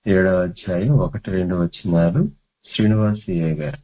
ఏడవ అధ్యాయం ఒకటి రెండు వచ్చినారు శ్రీనివాస్ సిఐ గారు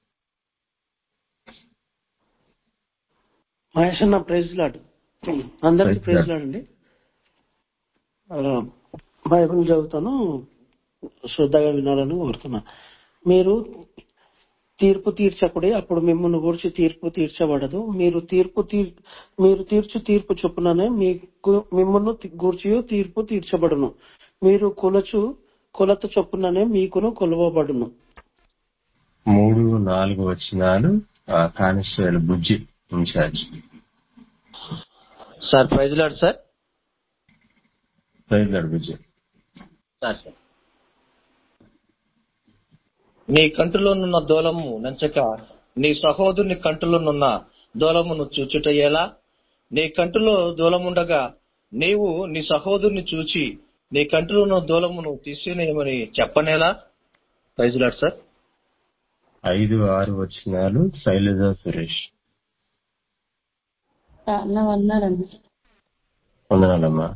మహేష్ అన్న ప్రైజ్ లాడ్ అందరికి Praise ప్రైజ్ లాడ్ అండి ఆ, బైబిల్ చదువుతాను శ్రద్ధగా వినాలని కోరుతున్నా మీరు తీర్పు తీర్చకుడి అప్పుడు మిమ్మల్ని గురించి తీర్పు తీర్చబడదు మీరు తీర్పు తీర్ మీరు తీర్చు తీర్పు చొప్పుననే మీకు మిమ్మల్ని గూర్చి తీర్పు తీర్చబడును మీరు కొలచు కొలత చొప్పుననే మీకును కొలవబడును మూడు నాలుగు వచ్చినాలు ఆ constable Bujji in-charge sir praise lord sir బయలుదేరు బుజ్జి సార్ సార్ నీ కంటిలోనున్న దూలము నంచక నీ సహోదరుని కంటిలోనున్న దూలమును చూచుటయ్యేలా నీ కంటిలో దూలముండగా నీవు నీ సహోదరుని చూచి నీ కంటిలో ఉన్న దూలమును తీసినేయమని చెప్పనేలా ప్రైజ్ లాడ్ సార్ ఐదు ఆరు వచ్చినాలు శైలజ సురేష్ అన్న వందనాలండి వందనాలమ్మా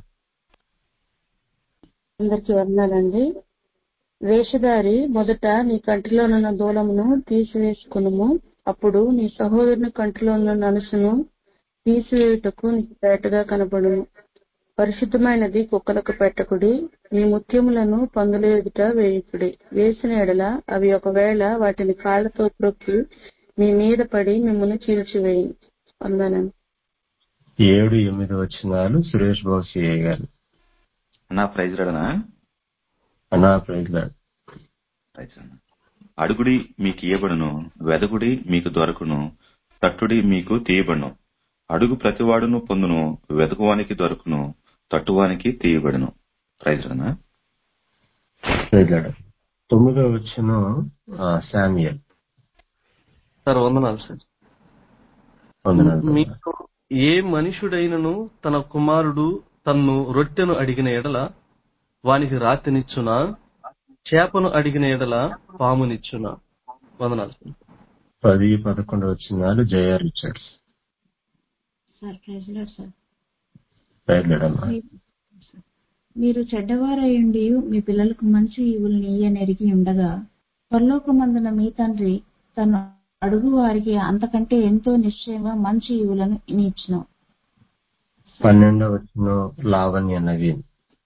అందరికి వందనాలండి వేషధారి మొదట నీ కంటిలోనున్న దూలమును తీసివేసుకునుము అప్పుడు నీ సహోదరుని కంటిలో ఉన్న నలుసును తీసివేయుటకు నీకు పేటగా కనబడును పరిశుద్ధమైనది కుక్కలకు పెట్టకుడి మీ ముత్యములను పందుల ఎదుట వేయుకుడి వేసిన ఎడల అవి ఒకవేళ వాటిని కాళ్లతో త్రొక్కి మీ మీద పడి మిమ్మల్ని చీల్చివేయి వందనండి ఏడు ఎనిమిది వచ్చినాలు సురేష్ బాబు సిఐ గారు అన్నా ప్రైజ్ రాడనా అనా ప్రజలాడు ప్రైజ్ అన్న అడుగుడి మీకు ఇయ్యబడును వెదకుడి మీకు దొరకును తట్టుడి మీకు తీయబడును అడుగు ప్రతివాడును పొందును వెతుకువానికి దొరకును తట్టువానికి తీయబడును ప్రైజ్ రాడనా ప్రజలాడు తొమ్మిదో వచ్చిన శామ్యల్ సార్ వందనాలు సార్ వందనాలు మీకు ఏ మనుషుడైనను తన కుమారుడు తన్ను రొట్టెను అడిగిన ఎడల వానికి రాతినిచ్చునా చేపను అడిగిన ఎడల పామునిచ్చునా వందనాలు సార్ పది పదకొండు వచ్చినాలు Jaya Richards sir praise lord sir బయలుదేరమ్మా మీరు చెడ్డవారయుండి మీ పిల్లలకు మంచి ఈవుల్ని ఇయ్యనెరిగి ఉండగా పరలోకమందున మీ తండ్రి తను అడుగు వారికి అంతకంటే ఎంతో నిశ్చయంగా మంచి ఈవులను ఇచ్చిన పన్నెండో వచ్చిన Lavanya Naveen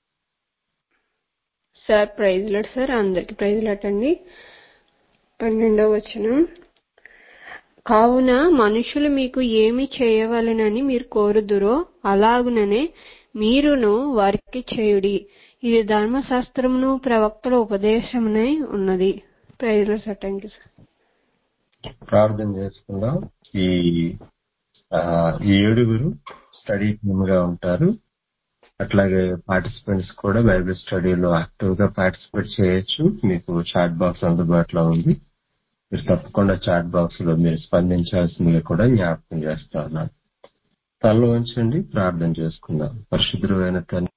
sir praise lord sir అందరికి ప్రైజ్ లాట్ అండి పన్నెండవ వచనం కావున మనుషులు మీకు ఏమి చేయవలెనని మీరు కోరుదురో అలాగుననే మీరును వారికి చేయుడి ఇది ధర్మశాస్త్రమును ప్రవక్తల ఉపదేశమునై ఉన్నది praise lord sir thank you sir ప్రార్థన చేసుకుందాం ఈ ఆ, ఈ ఏడుగురు స్టడీ టీమ్ గా ఉంటారు అట్లాగే పార్టిసిపెంట్స్ కూడా బైబిల్ స్టడీలో యాక్టివ్ గా పార్టిసిపేట్ చేయొచ్చు మీకు చాట్ బాక్స్ అందుబాటులో ఉంది మీరు తప్పకుండా చాట్ బాక్స్ లో మీరు స్పందించాల్సిందిగా కూడా జ్ఞాపకం చేస్తా ఉన్నాను తనలో ఉంచండి ప్రార్థన చేసుకుందాం పరిశుద్ధమైన తల్లి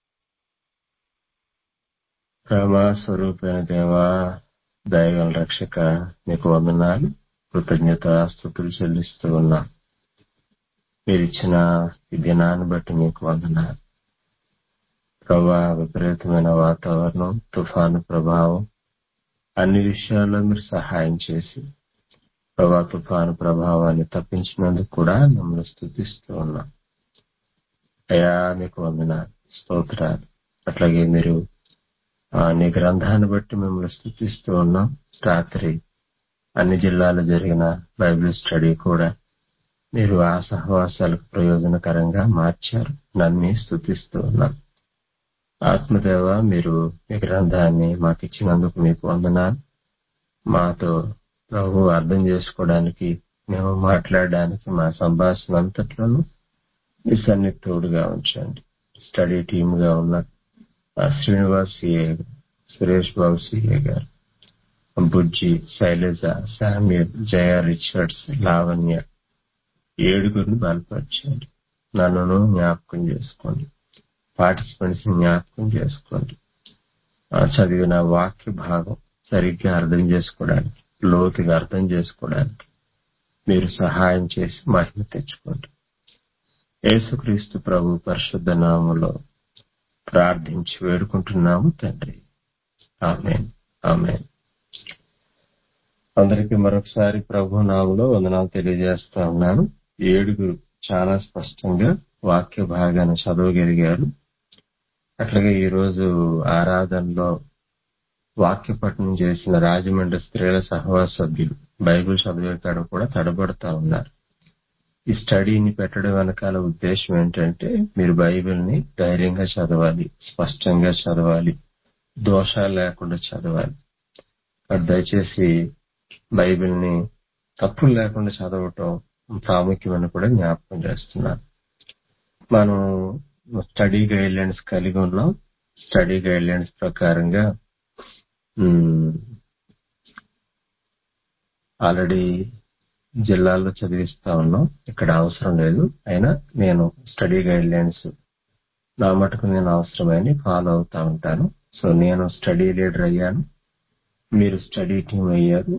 ప్రేమ స్వరూపైన దేవా దైవం రక్షక నీకు వందనాలు కృతజ్ఞత స్థుతులు చెల్లిస్తూ ఉన్నా మీరిచ్చిన ఈ దినాన్ని బట్టి మీకు వందనాలు ప్రభా విపరీతమైన వాతావరణం తుఫాను ప్రభావం అన్ని విషయాల్లో మీరు సహాయం చేసి ప్రభా తుఫాను ప్రభావాన్ని తప్పించినందుకు కూడా మిమ్మల్ని స్థుతిస్తూ ఉన్నాం అయా మీకు వందనాలు స్తోత్రాలు అట్లాగే మీరు ఆ, నీ గ్రంథాన్ని బట్టి మిమ్మల్ని స్థుతిస్తూ ఉన్నాం రాత్రి అన్ని జిల్లాల్లో జరిగిన బైబిల్ స్టడీ కూడా మీరు ఆ సహవాసాలకు ప్రయోజనకరంగా మార్చారు నన్ను స్థుతిస్తూ ఉన్నాం ఆత్మదేవ మీరు మీ గ్రంథాన్ని మాకు ఇచ్చినందుకు మీకు వందనాలు మాతో ప్రభు అర్థం చేసుకోవడానికి మేము మాట్లాడడానికి మా సంభాషణ అంతట్లోనూ మీ సన్నిధి తోడుగా ఉంచండి స్టడీ టీమ్ గా ఉన్న ఆ శ్రీనివాస్ సిఏ సురేష్ బాబు సిఏ గారు బుజ్జి శైలజ శామ్యూల్ జయ రిచర్డ్స్ లావణ్య ఏడుగురిని బలపరచండి నన్ను జ్ఞాపకం చేసుకోండి పార్టిసిపెంట్స్ జ్ఞాపకం చేసుకోండి ఆ చదివిన వాక్య భాగం సరిగ్గా అర్థం చేసుకోవడానికి లోతుగా అర్థం చేసుకోవడానికి మీరు సహాయం చేసి మహిమ తెచ్చుకోండి యేసుక్రీస్తు ప్రభు పరిశుద్ధ నామములో ప్రార్థించి వేడుకుంటున్నాము తండ్రి ఆమె ఆమె అందరికీ మరొకసారి ప్రభు నామంలో వందనాలు తెలియజేస్తా ఉన్నాను ఏడుగురు చాలా స్పష్టంగా వాక్య భాగాన్ని చదవగలిగారు అట్లాగే ఈ రోజు ఆరాధనలో వాక్య పఠనం చేసిన రాజమండ్రి స్త్రీల సహవాస సభ్యులు బైబిల్ చదివే కాడ కూడా తడబడతా ఉన్నారు ఈ స్టడీని పెట్టడం వెనకాల ఉద్దేశం ఏంటంటే మీరు బైబిల్ని ధైర్యంగా చదవాలి స్పష్టంగా చదవాలి దోషాలు లేకుండా చదవాలి కాబట్టి దయచేసి బైబిల్ని తప్పులు లేకుండా చదవటం ప్రాముఖ్యమని కూడా జ్ఞాపకం చేస్తున్నాను మనం స్టడీ గైడ్ లైన్స్ కలిగి ఉన్నాం స్టడీ గైడ్ లైన్స్ ప్రకారంగా ఆల్రెడీ జిల్లాల్లో చదివిస్తా ఉన్నాం ఇక్కడ అవసరం లేదు అయినా నేను స్టడీ గైడ్ లైన్స్ నా మటుకు నేను అవసరమని ఫాలో అవుతా ఉంటాను సో నేను స్టడీ లీడర్ అయ్యాను మీరు స్టడీ టీం అయ్యారు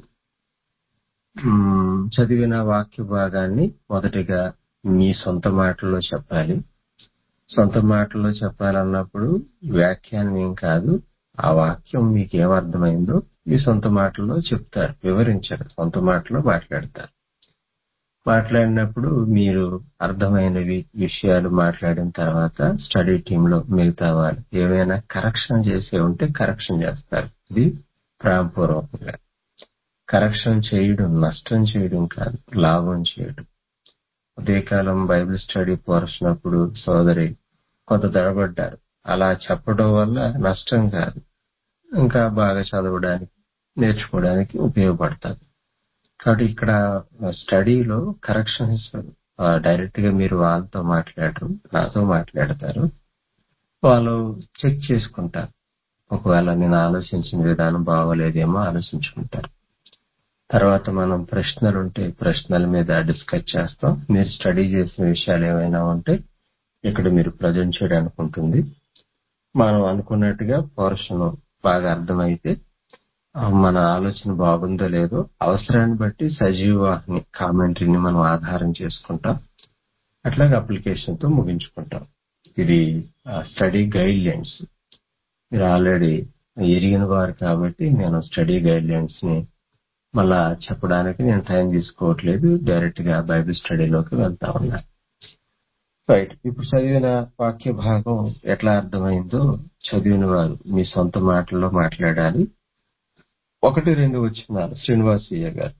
మ్మ్, చదివిన వాక్య భాగాన్ని మొదటిగా మీ సొంత మాటల్లో చెప్పాలి సొంత మాటల్లో చెప్పాలన్నప్పుడు వ్యాఖ్యానం ఏం కాదు ఆ వాక్యం మీకు ఏమర్థమైందో మీ సొంత మాటల్లో చెప్తారు వివరించారు సొంత మాటలో మాట్లాడతారు మాట్లాడినప్పుడు మీరు అర్థమైనవి విషయాలు మాట్లాడిన తర్వాత స్టడీ టీమ్ లో మిగతా వాళ్ళు ఏమైనా కరెక్షన్ చేసే ఉంటే కరెక్షన్ చేస్తారు ఇది ప్రాణపూర్వకంగా కరెక్షన్ చేయడం నష్టం చేయడం కాదు లాభం చేయడం ఉదయకాలం బైబిల్ స్టడీ పోర్చినప్పుడు సోదరి కొంత దడబడ్డారు అలా చెప్పడం వల్ల నష్టం కాదు ఇంకా బాగా చదవడానికి నేర్చుకోవడానికి ఉపయోగపడతారు కాబట్టి ఇక్కడ స్టడీలో కరెక్షన్స్ డైరెక్ట్ గా మీరు వాళ్ళతో మాట్లాడరు నాతో మాట్లాడతారు వాళ్ళు చెక్ చేసుకుంటారు ఒకవేళ నేను ఆలోచించిన విధానం బాగోలేదేమో ఆలోచించుకుంటారు తర్వాత మనం ప్రశ్నలు ఉంటే ప్రశ్నల మీద డిస్కస్ చేస్తాం మీరు స్టడీ చేసిన విషయాలు ఏమైనా ఉంటే ఇక్కడ మీరు ప్రజెంట్ చేయడానికి ఉంటుంది మనం అనుకున్నట్టుగా పోర్షన్ బాగా అర్థమైతే ఆ, మన ఆలోచన బాగుందో లేదో అవసరాన్ని బట్టి సజీవాన్ని కామెంటరీని మనం ఆధారం చేసుకుంటాం అట్లాగే అప్లికేషన్ తో ముగించుకుంటాం ఇది స్టడీ గైడ్ లైన్స్ మీరు ఆల్రెడీ ఎరిగిన వారు కాబట్టి నేను స్టడీ గైడ్ లైన్స్ ని మళ్ళా చెప్పడానికి నేను టైం తీసుకోవట్లేదు డైరెక్ట్ గా బైబిల్ స్టడీలోకి వెళ్తా ఉన్నా రైట్ ఇప్పుడు చదివిన వాక్య భాగం ఎట్లా అర్థమైందో చదివిన వారు మీ సొంత మాటల్లో మాట్లాడాలి ఒకటి రెండు వచ్చినారు శ్రీనివాసయ్య గారు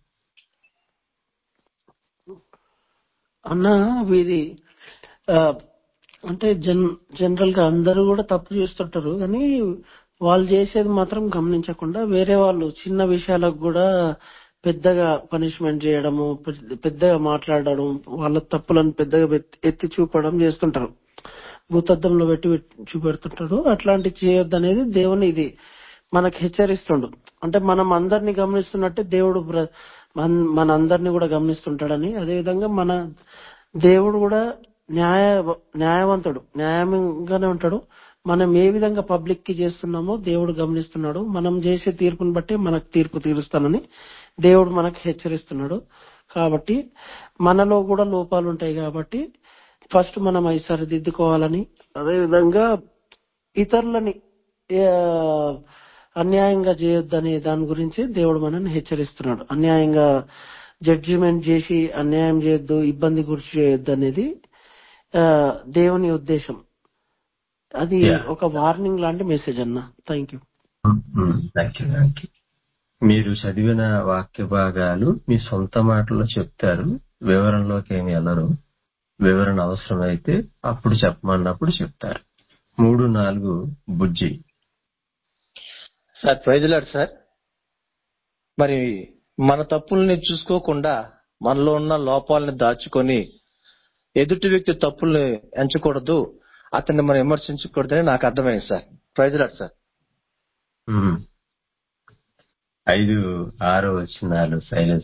అన్న వీరి ఆ, అంటే జన్ జనరల్ గా అందరూ కూడా తప్పు చేస్తుంటారు కానీ వాళ్ళు చేసేది మాత్రం గమనించకుండా వేరే వాళ్ళు చిన్న విషయాలకు కూడా పెద్దగా పనిష్మెంట్ చేయడము పెద్ద- పెద్దగా మాట్లాడడం వాళ్ళ తప్పులను పెద్దగా ఎత్తి ఎత్తి చూపడం చేస్తుంటారు భూతద్దంలో పెట్టి పెట్టి చూపెడుతుంటాడు అట్లాంటి చేయొద్దు అనేది దేవుని ఇది మనకు హెచ్చరిస్తుండు అంటే మనం అందరిని గమనిస్తున్నట్టే దేవుడు బ్ర- మన మన అందరిని కూడా గమనిస్తుంటాడని అదేవిధంగా మన దేవుడు కూడా న్యాయ న్యాయవంతుడు న్యాయంగానే ఉంటాడు మనం ఏ విధంగా పబ్లిక్ కి చేస్తున్నామో దేవుడు గమనిస్తున్నాడు మనం చేసే తీర్పుని బట్టి మనకు తీర్పు తీరుస్తానని దేవుడు మనకు హెచ్చరిస్తున్నాడు కాబట్టి మనలో కూడా లోపాలు ఉంటాయి కాబట్టి ఫస్ట్ మనం అవి సరిదిద్దుకోవాలని అదేవిధంగా ఇతరులని ఆ, అన్యాయంగా చేయొద్దనే దాని గురించి దేవుడు మనల్ని హెచ్చరిస్తున్నాడు అన్యాయంగా జడ్జిమెంట్ చేసి అన్యాయం చేయొద్దు ఇబ్బంది గురి చేయొద్దు అనేది ఆ, దేవుని ఉద్దేశం అది Yeah. ఒక వార్నింగ్ లాంటి మెసేజ్ అన్న thank you thank you thank you మీరు చదివిన వాక్య భాగాలు మీ సొంత మాటల్లో చెప్తారు వివరణలోకి ఏమి వెళ్ళరు వివరణ అవసరమైతే అప్పుడు చెప్పమన్నప్పుడు చెప్తారు మూడు నాలుగు బుజ్జి సార్ ప్రైజ్లాడు సార్ మరి మన తప్పుల్ని చూసుకోకుండా మనలో ఉన్న లోపాలని దాచుకొని ఎదుటి వ్యక్తి తప్పుల్ని ఎంచకూడదు అతన్ని మనం విమర్శించకూడదని నాకు అర్థమైంది సార్ ప్రైజ్లాడు సార్ మ్మ్. ఐదు ఆరు వచ్చినాలు శైలజ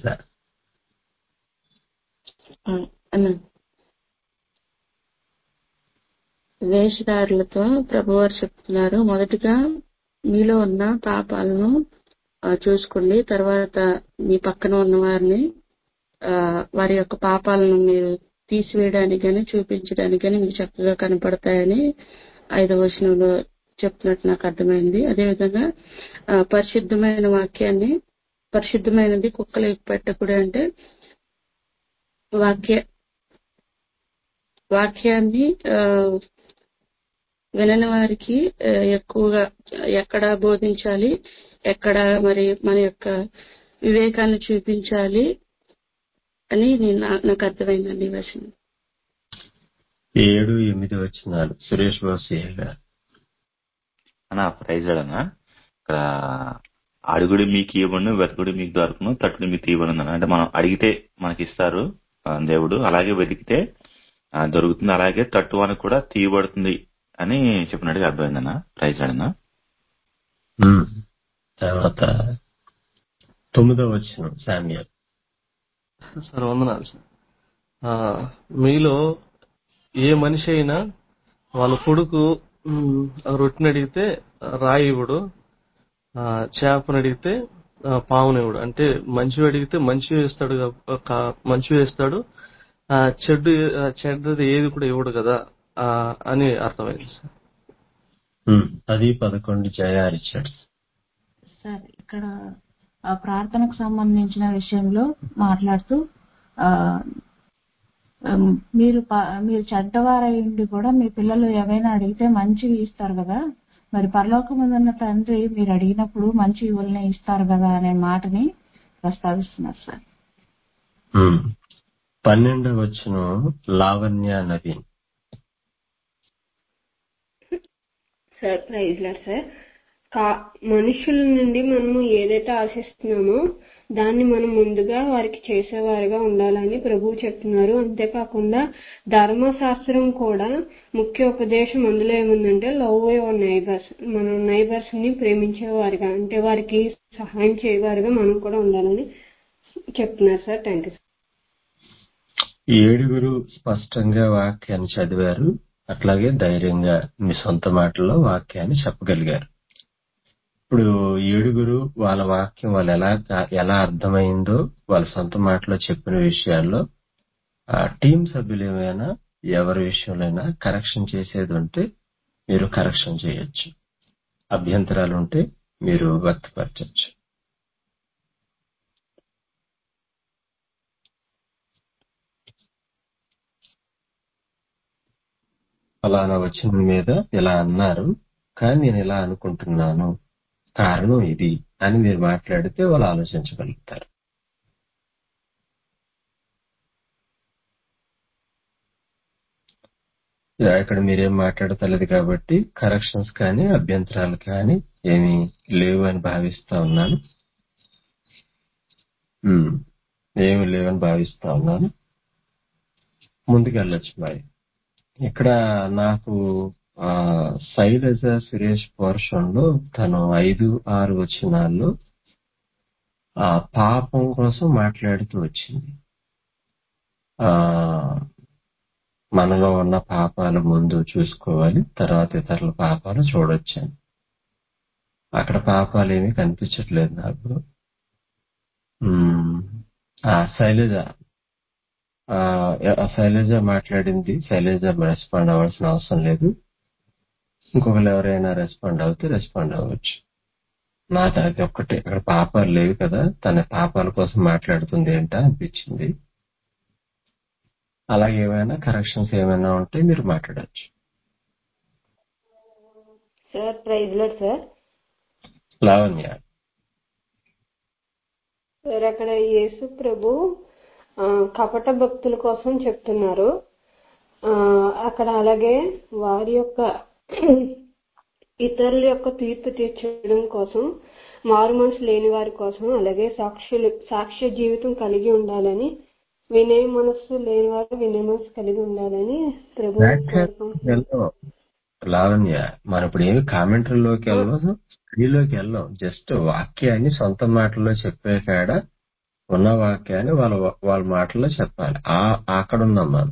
అన్న వేషధారులతో ప్రభువారు చెప్తున్నారు మొదటిగా మీలో ఉన్న పాపాలను ఆ, చూసుకోండి తర్వాత మీ పక్కన ఉన్న వారిని ఆ, వారి యొక్క పాపాలను మీరు తీసివేయడానికి కానీ చూపించడానికి కానీ మీకు చక్కగా కనపడతాయని ఐదవ వచనంలో చెప్తున్నట్టు నాకు అర్థమైంది అదేవిధంగా ఆ, పరిశుద్ధమైన వాక్యాన్ని పరిశుద్ధమైనది కుక్కలు పెట్టకూడదు అంటే వాక్య వాక్యాన్ని ఆ, వినని వారికి ఆ, ఎక్కువగా ఎక్కడ బోధించాలి ఎక్కడ మరి మన యొక్క వివేకాన్ని చూపించాలి అని నేను నా- నాకు అర్థమైందండి ఈ వచనం ఏడు ఎనిమిది వచ్చినాలు సురేష్ బాసు గారు అన్నా ప్రైజ్ అన్నా ఇక్కడ అడుగుడి మీకు ఇవ్వను వెతకుడి మీకు దొరకను తట్టుడి మీకు తీయబడి అంటే మనం అడిగితే మనకి ఇస్తారు ఆ, దేవుడు అలాగే వెతికితే ఆ, దొరుకుతుంది అలాగే తట్టువానికి కూడా తీయబడుతుంది అని చెప్పినట్టుగా అర్థమైందన్నా ప్రైజ్ అన్నా ఉమ్. తర్వాత తొమ్మిదో వచ్చిన శామ్యల్ సార్ వందనాలు సార్ ఆ, మీలో ఏ మనిషి అయినా వాళ్ళ కొడుకు ఉమ్, రొట్టెని అడిగితే రాయి ఇవ్వడు ఆ, చేపను అడిగితే ఆ, పావునివ్వడు అంటే మంచి అడిగితే మంచి వేస్తాడు కా- కా- మంచి వేస్తాడు ఆ, చెడ్డు ఆ, చెడ్డది ఏది కూడా ఇవ్వడు కదా ఆ, అని అర్థమైంది సార్ ఉమ్. పది పదకొండు జయా రిచర్డ్స్ సార్ ఇక్కడ ఆ ప్రార్థనకు సంబంధించిన విషయంలో మాట్లాడుతూ ఆ ఉమ్, మీరు ప- మీరు చెడ్డవారై ఉండి కూడా మీ పిల్లలు ఏవైనా అడిగితే మంచివి ఇస్తారు కదా మరి పరలోకముందున్న తండ్రి మీరు అడిగినప్పుడు మంచి ఇవుల్ని ఇస్తారు కదా అనే మాటని ప్రస్తావిస్తున్నారు సార్ ఉమ్. పన్నెండవ వచ్చిన Lavanya Naveen sir praise lord sir కా మనుషుల నుండి మనము ఏదైతే ఆశిస్తున్నామో దాన్ని మనం ముందుగా వారికి చేసేవారుగా ఉండాలని ప్రభువు చెప్తున్నారు అంతేకాకుండా ధర్మశాస్త్రం కూడా ముఖ్య ఉపదేశం అందులో ఏముందంటే లవ్ యువర్ నైబర్స్ మన నైబర్స్ ని ప్రేమించేవారుగా అంటే వారికి సహాయం చేయవారుగా మనం కూడా ఉండాలని చెప్తున్నారు సార్ థ్యాంక్ యూ ఈ ఏడుగురు స్పష్టంగా వాక్యాన్ని చదివారు అట్లాగే ధైర్యంగా మీ సొంత మాటల్లో వాక్యాన్ని చెప్పగలిగారు ఇప్పుడు ఏడుగురు వాళ్ళ వాక్యం వాళ్ళు ఎలా ఎలా అర్థమైందో వాళ్ళ సొంత మాటలో చెప్పిన విషయాల్లో ఆ టీం సభ్యులు ఏమైనా ఎవరి విషయంలోనైనా కరెక్షన్ చేసేది ఉంటే మీరు కరెక్షన్ చేయొచ్చు అభ్యంతరాలు ఉంటే మీరు వ్యక్తపరచచ్చు ఫలానా వచ్చిన మీద ఇలా అన్నారు కానీ నేను ఇలా అనుకుంటున్నాను కారణం ఇది అని మీరు మాట్లాడితే వాళ్ళు ఆలోచించగలుగుతారు ఇలా ఇక్కడ మీరేం మాట్లాడతలేదు కాబట్టి కరెక్షన్స్ కానీ అభ్యంతరాలు కానీ ఏమీ లేవు అని భావిస్తా ఉన్నాను ఉమ్, ఏమీ లేవని భావిస్తా ఉన్నాను ముందుకెళ్ళొచ్చు మరి ఇక్కడ నాకు ఆ శైలజ సురేష్ పోర్షన్ లో తను ఐదు ఆరు వచనాల్లో ఆ పాపం కోసం మాట్లాడుతూ వచ్చింది ఆ మనలో ఉన్న పాపాలు ముందు చూసుకోవాలి తర్వాత ఇతరుల పాపాలు చూడొచ్చని అక్కడ పాపాలు ఏమీ కనిపించట్లేదు నాకు ఉమ్, ఆ శైలజ ఆ ఆ శైలజ మాట్లాడింది శైలజ రెస్పాండ్ అవ్వాల్సిన అవసరం లేదు ఇంకొకరు ఎవరైనా రెస్పాండ్ అవుతే రెస్పాండ్ అవ్వచ్చు నాకు అది ఒక్కటే అక్కడ పాపాలు లేవు కదా తన పాపాల కోసం మాట్లాడుతుంది ఏంటా అనిపించింది అలాగే ఏమైనా కరెక్షన్స్ ఏమైనా ఉంటే మీరు మాట్లాడచ్చు sir praise lord sir Lavanya sir అక్కడ యేసు ప్రభు ఆ, కపట భక్తుల కోసం చెప్తున్నారు ఆ, అక్కడ అలాగే వారి యొక్క ఇతరుల యొక్క తీర్పు తీర్చడం కోసం మారు మనసు లేని వారి కోసం అలాగే సాక్షులు సాక్ష్య జీవితం కలిగి ఉండాలని వినయ మనస్సు లేని వారు వినయ మనస్సు కలిగి ఉండాలని ప్రభు కోరుకుంటున్నారు వెళ్ళం లావణ్య మనం ఇప్పుడు ఏమి కామెంటరీలోకి వెళ్ళం స్టడీలోకి వెళ్ళం జస్ట్ వాక్యాన్ని సొంత మాటల్లో చెప్పే కాడ ఉన్న వాక్యాన్ని వాళ్ళ వాళ్ళ మాటల్లో చెప్పాలి ఆ అక్కడ ఉన్నాం మనం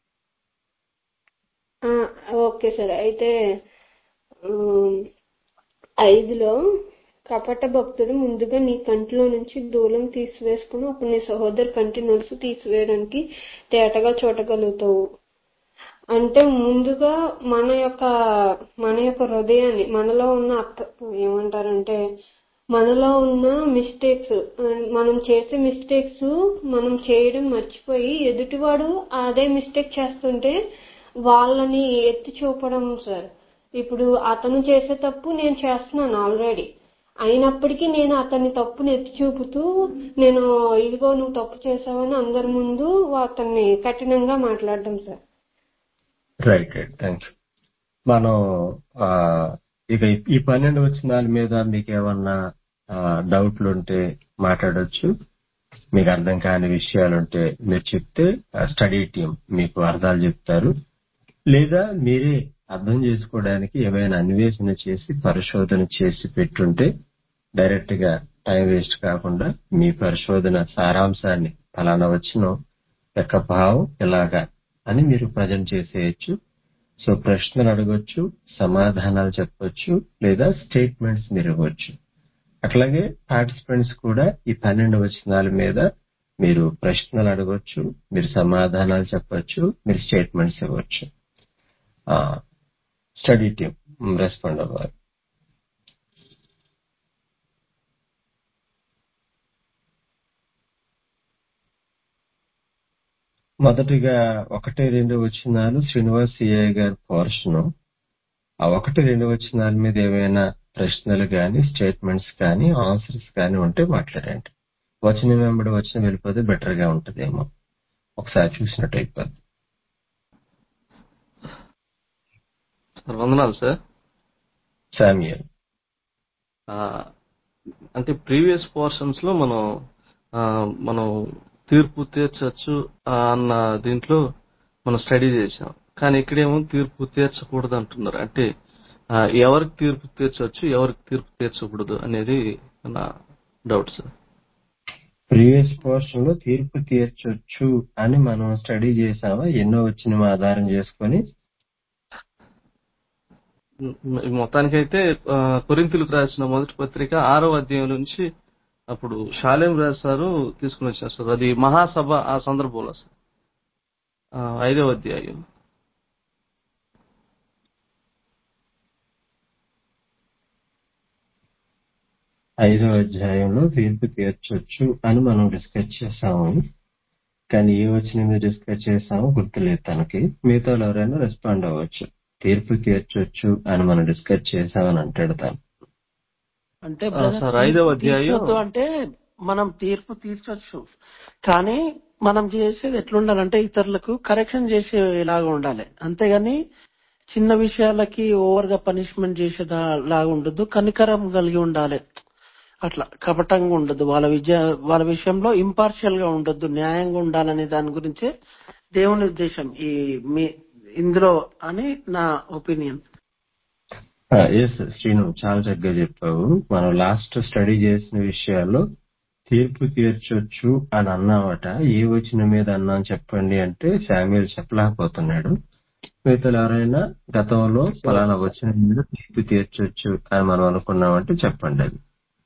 ఆ, ఓకే సార్ అయితే ఉమ్, ఐదులో కపట భక్తుడు ముందుగా నీ కంటిలో నుంచి దూలం తీసివేసుకుని అప్పుడు నీ సహోదరు కంటి నలుసు తీసివేయడానికి తేటగా చూడగలుగుతావు అంటే ముందుగా మన యొక్క మన యొక్క హృదయాన్ని మనలో ఉన్న అక్క ఏమంటారంటే మనలో ఉన్న మిస్టేక్స్ మనం చేసే మిస్టేక్స్ మనం చేయడం మర్చిపోయి ఎదుటివాడు అదే మిస్టేక్ చేస్తుంటే వాళ్ళని ఎత్తి చూపడం సార్ ఇప్పుడు అతను చేసే తప్పు నేను చేస్తున్నాను ఆల్రెడీ అయినప్పటికీ నేను అతని తప్పుని ఎత్తి చూపుతూ నేను ఇదిగో నువ్వు తప్పు చేసావని అందరి ముందు అతన్ని కఠినంగా మాట్లాడడం sir right right thank you మనం ఆ, ఇక ఈ- ఈ పన్నెండు వచ్చినాల మీద మీకు ఏమన్నా ఆ, డౌట్లు ఉంటే మాట్లాడొచ్చు మీకు అర్థం కాని విషయాలు ఉంటే మీరు చెప్తే స్టడీ టీం మీకు అర్థాలు చెప్తారు లేదా మీరే అర్థం చేసుకోవడానికి ఏమైనా అన్వేషణ చేసి పరిశోధన చేసి పెట్టుంటే డైరెక్ట్ గా టైం వేస్ట్ కాకుండా మీ పరిశోధన సారాంశాన్ని ఫలానా వచ్చిన యొక్క భావం ఇలాగా అని మీరు ప్రజెంట్ చేసేయచ్చు సో ప్రశ్నలు అడగొచ్చు సమాధానాలు చెప్పొచ్చు లేదా స్టేట్మెంట్స్ మీరు ఇవ్వచ్చు అట్లాగే పార్టిసిపెంట్స్ కూడా ఈ పన్నెండు వచనాల మీద మీరు ప్రశ్నలు అడగొచ్చు మీరు సమాధానాలు చెప్పొచ్చు మీరు స్టేట్మెంట్స్ ఇవ్వచ్చు స్టడీ టీం రెస్పాండ్ అవ్వాలి మొదటిగా ఒకటి రెండు వచనాలు శ్రీనివాస్ సిఐ గారి పోర్షన్ ఆ ఒకటి రెండు వచనాల మీద ఏమైనా ప్రశ్నలు కానీ స్టేట్మెంట్స్ కానీ ఆన్సర్స్ కానీ ఉంటే మాట్లాడండి వచనం వెంబడి వచనం వెళ్ళిపోతే బెటర్ గా ఉంటదేమో ఒకసారి చూసినట్టు అయిపోద్ది సార్ వందనాలు సార్ సామ్యుయల్ ఆ, అంటే ప్రీవియస్ పోర్షన్స్ లో మనం ఆ, మనం తీర్పు తీర్చచ్చు ఆ, అన్న దీంట్లో మనం స్టడీ చేసాం కానీ ఇక్కడేమో తీర్పు తీర్చకూడదు అంటున్నారు అంటే ఆ, ఎవరికి తీర్పు తీర్చవచ్చు ఎవరికి తీర్పు తీర్చకూడదు అనేది నా డౌట్ సార్ ప్రీవియస్ పోర్షన్ లో తీర్పు తీర్చొచ్చు అని మనం స్టడీ చేసామా ఎన్నో వచ్చిన ఆధారం చేసుకొని మ్- మొత్తానికైతే ఆ, కొరింథీయులకు రాసిన మొదటి పత్రిక ఆరో అధ్యాయం నుంచి అప్పుడు షాలేం రాశారు తీసుకుని వచ్చారు సార్ అది మహాసభ ఆ సందర్భంలో సార్ ఆ, ఐదవ అధ్యాయం ఐదో అధ్యాయంలో తీర్పు తీర్చొచ్చు అని మనం డిస్కస్ చేసాము కానీ ఏ వచ్చిన మీద డిస్కస్ చేసామో గుర్తులేదు తనకి మిగతా వాళ్ళు ఎవరైనా రెస్పాండ్ అవ్వచ్చు తీర్పు తీర్చొచ్చు అని మనం డిస్కస్ చేసామని అంటాడు తను అంటే ఆ, బ్రదర్ సార్ ఐదవ తీర్పు అధ్యాయం తీర్చొద్దు అంటే మనం తీర్పు తీర్చొచ్చు కానీ మనం చేసేది ఎట్లుండాలంటే ఇతరులకు కరెక్షన్ చేసేలాగా ఉండాలి అంతేగాని చిన్న విషయాలకి ఓవర్ గా పనిష్మెంట్ చేసేదా లాగా ఉండదు కనికరం కలిగి ఉండాలి అట్లా కపటంగా ఉండదు వాళ్ళ విద్య వాళ్ళ విషయంలో ఇంపార్షియల్ గా ఉండొద్దు న్యాయంగా ఉండాలనే దాని గురించే దేవుని ఉద్దేశం ఈ మీ ఇందులో అని నా ఒపీనియన్ ఎస్ శ్రీను చాలా చక్కగా చెప్పావు మనం లాస్ట్ స్టడీ చేసిన విషయాల్లో తీర్పు తీర్చొచ్చు అని అన్నామట ఏ వచ్చిన మీద అన్నాం చెప్పండి అంటే శామ్యుల్ చెప్పలేకపోతున్నాడు మిగతా ఎవరైనా గతంలో ఫలానా వచ్చిన మీద తీర్పు తీర్చొచ్చు అని మనం అనుకున్నామంటే చెప్పండి అది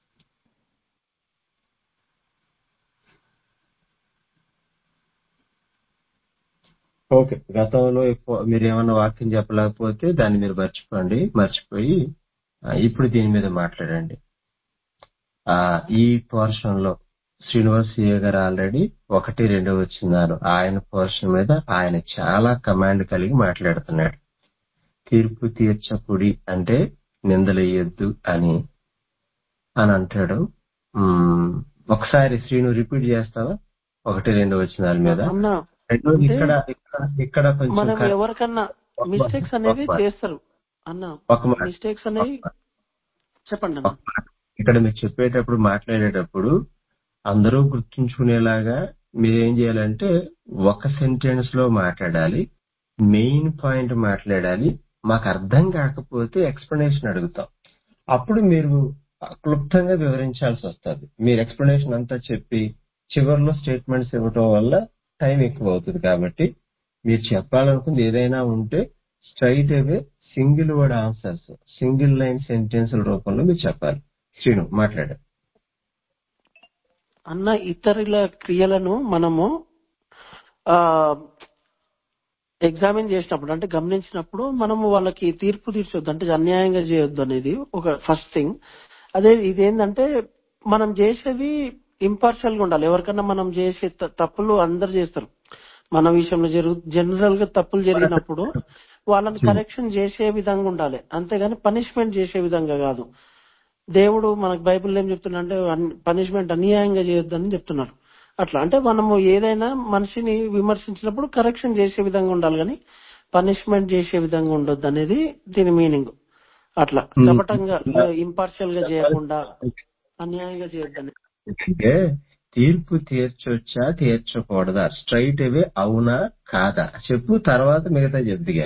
ఓకే గతంలో ఎక్కువ- మీరు ఏమన్నా వాక్యం చెప్పలేకపోతే దాన్ని మీరు మర్చిపోండి మర్చిపోయి ఆ, ఇప్పుడు దీని మీద మాట్లాడండి ఆ ఈ పోర్షన్ లో శ్రీనివాస్ సిఏ గారు ఆల్రెడీ ఒకటి రెండు వచ్చినారు ఆయన పోర్షన్ మీద ఆయన చాలా కమాండ్ కలిగి మాట్లాడుతున్నాడు తీర్పు తీర్చకుడి అంటే నిందలేయొద్దు అని అని అంటాడు ఉమ్, ఒకసారి శ్రీను రిపీట్ చేస్తావా ఒకటి రెండు వచ్చినాల మీద అన్నా రెండోది అంటే ఇక్కడ ఇక్కడ ఇక్కడ కొంచెం మనం కరెక్ట్ ఎవరికన్నా ఒక మాట, మిస్టేక్స్ ఒక అనేవి మాట, చేస్తారు అన్న ఒక మాట, మిస్టేక్స్ ఒక అనేవి మాట, చెప్పండి ఒక అన్న మాట. ఇక్కడ మీరు చెప్పేటప్పుడు మాట్లాడేటప్పుడు అందరూ గుర్తుంచుకునేలాగా మీరేం చేయాలంటే ఒక సెంటెన్స్ లో మాట్లాడాలి మెయిన్ పాయింట్ మాట్లాడాలి మాకు అర్థం కాకపోతే ఎక్స్ప్లెనేషన్ అడుగుతాం అప్పుడు మీరు క్లుప్తంగా వివరించాల్సి వస్తుంది మీరు ఎక్స్ప్లెనేషన్ అంతా చెప్పి చివరిలో స్టేట్మెంట్స్ ఇవ్వటం వల్ల టైం ఎక్కువ అవుతుంది కాబట్టి మీరు చెప్పాలనుకుంది ఏదైనా ఉంటే straight away single word answers single line sentence రూపంలో మీరు చెప్పాలి శ్రీను మాట్లాడు అన్న ఇతరుల క్రియలను మనము ఆ ఎగ్జామిన్ చేసినప్పుడు అంటే గమనించినప్పుడు మనము వాళ్ళకి తీర్పు తీర్చొద్దు అంటే అన్యాయంగా చేయొద్దు అనేది ఒక ఫస్ట్ థింగ్ అదే ఇదేంటంటే మనం చేసేది ఇంపార్షియల్ గా ఉండాలి ఎవరికన్నా మనం చేసే త- తప్పులు అందరు చేస్తారు మన విషయంలో జరుగు జనరల్ గా తప్పులు జరిగినప్పుడు వాళ్ళని కరెక్షన్ చేసే విధంగా ఉండాలి అంతేగాని పనిష్మెంట్ చేసే విధంగా కాదు దేవుడు మనకు బైబిల్ ఏం చెప్తున్నా అంటే పనిష్మెంట్ అన్యాయంగా చేయొద్దని చెప్తున్నారు అట్లా అంటే మనము ఏదైనా మనిషిని విమర్శించినప్పుడు కరెక్షన్ చేసే విధంగా ఉండాలి కానీ పనిష్మెంట్ చేసే విధంగా ఉండొద్దు అనేది దీని మీనింగ్ అట్లా కపటంగా ఇంపార్షియల్ గా చేయకుండా అన్యాయంగా చేయొద్దని అంటే తీర్పు తీర్చొచ్చా తీర్చకూడదా స్ట్రైట్ అవే అవునా కాదా చెప్పు తర్వాత మిగతా చెప్దిగా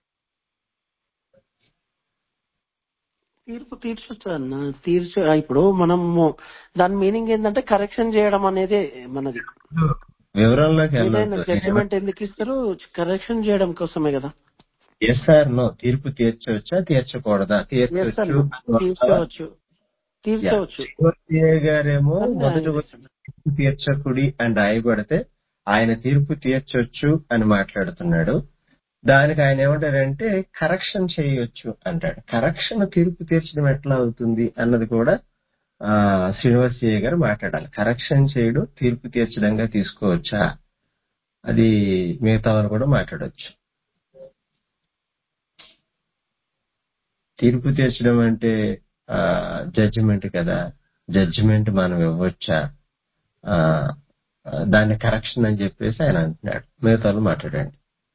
తీర్పు తీర్చొచ్చు అన్న తీర్చ ఇప్పుడు మనము దాని మీనింగ్ ఏంటంటే కరెక్షన్ చేయడం అనేది మనది వివరంలోకి ఏదైనా వెళ్ళొద్దు జడ్జిమెంట్ ఎందుకు ఇస్తారు కరెక్షన్ చేయడం కోసమే కదా ఎస్ సార్ నో తీర్పు తీర్చవచ్చా తీర్చకూడదా ఎస్ తీర్చొచ్చు అన్న తీర్చవచ్చు తీర్చవచ్చు శివప్రియ గారేమో అని మొదటి న్యాయం వచ్చిన తీర్పు తీర్చకుడి అని రాయబడితే ఆయన తీర్పు తీర్చొచ్చు అని మాట్లాడుతున్నాడు దానికి ఆయన ఏమంటారంటే కరెక్షన్ చేయొచ్చు అంటాడు కరెక్షన్ తీర్పు తీర్చడం ఎట్లా అవుతుంది అన్నది కూడా ఆ శ్రీనివాసయ్య గారు మాట్లాడాలి కరెక్షన్ చేయడం తీర్పు తీర్చడంగా తీసుకోవచ్చా అది మిగతా వాళ్ళు కూడా మాట్లాడొచ్చు తీర్పు తీర్చడం అంటే జడ్జిమెంట్ కదా జడ్జిమెంట్ మనం ఇవ్వచ్చా ఆ, ఆ, దాన్ని కరెక్షన్ అని చెప్పేసి ఆయన అంటున్నాడు మిగతా వాళ్ళు మాట్లాడండి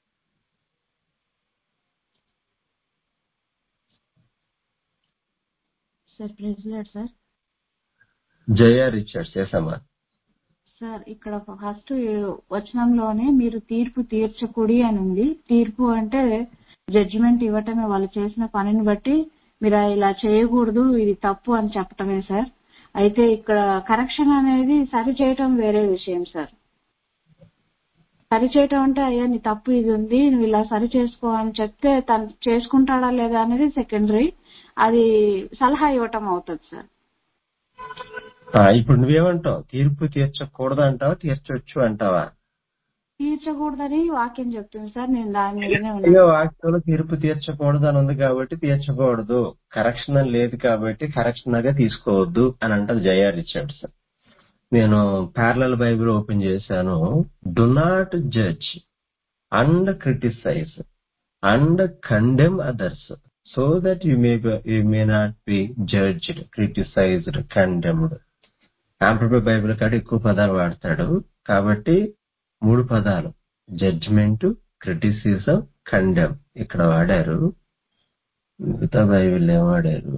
sir president sir Jaya Richards చేసామా సార్ ఇక్కడ ఫస్ట్ వచనంలోనే మీరు తీర్పు తీర్చకుడి అని ఉంది తీర్పు అంటే జడ్జిమెంట్ ఇవ్వటమే వాళ్ళు చేసిన పనిని బట్టి మీరు ఇలా చేయకూడదు ఇది తప్పు అని చెప్పటమే సార్ అయితే ఇక్కడ కరెక్షన్ అనేది సరి చేయటం వేరే విషయం సార్ సరి చేయటం అంటే అయ్యా నీ తప్పు ఇది ఉంది నువ్వు ఇలా సరి చేసుకో అని చెప్తే తను చేసుకుంటాడా లేదా అనేది సెకండరీ అది సలహా ఇవ్వటం అవుతుంది సార్ ఆ, ఇప్పుడు నువ్వేమంటావు తీర్పు తీర్చకూడదు అంటావా తీర్చొచ్చు అంటావా తీర్చకూడదని వాక్యం చెప్తుంది సార్ నేను దాని మీదనే ఇక ఉన్నాను వాక్యంలో తీర్పు తీర్చకూడదు అని ఉంది కాబట్టి తీర్చకూడదు కరెక్షన్ అని లేదు కాబట్టి కరెక్షన్ గా తీసుకోవద్దు అని అంటారు జయ రిచర్డ్స్ నేను ప్యారలల్ బైబిల్ ఓపెన్ చేశాను do not judge and criticise and condemn others so that you may you may not be judged criticised condemned amplify Bible కాడ ఎక్కువ పదాలు వాడతాడు కాబట్టి మూడు పదాలు జడ్జ్మెంట్ క్రిటిసిజం కండెమ్ ఇక్కడ వాడారు మిగతా బైబిల్ ఏం వాడారు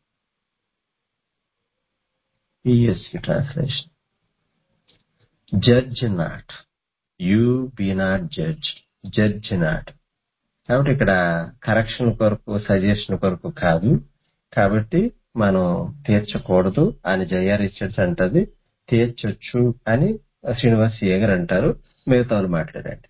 ESV translation judge not you be not judge judge not కాబట్టి ఇక్కడ కరెక్షన్ కొరకు సజెషన్ కొరకు కాదు కాబట్టి మనం తీర్చకూడదు అని జయ రిచర్డ్స్ అంటది తీర్చొచ్చు అని శ్రీనివాస్ సియ గారు అంటారు మిగతా వాళ్ళు మాట్లాడండి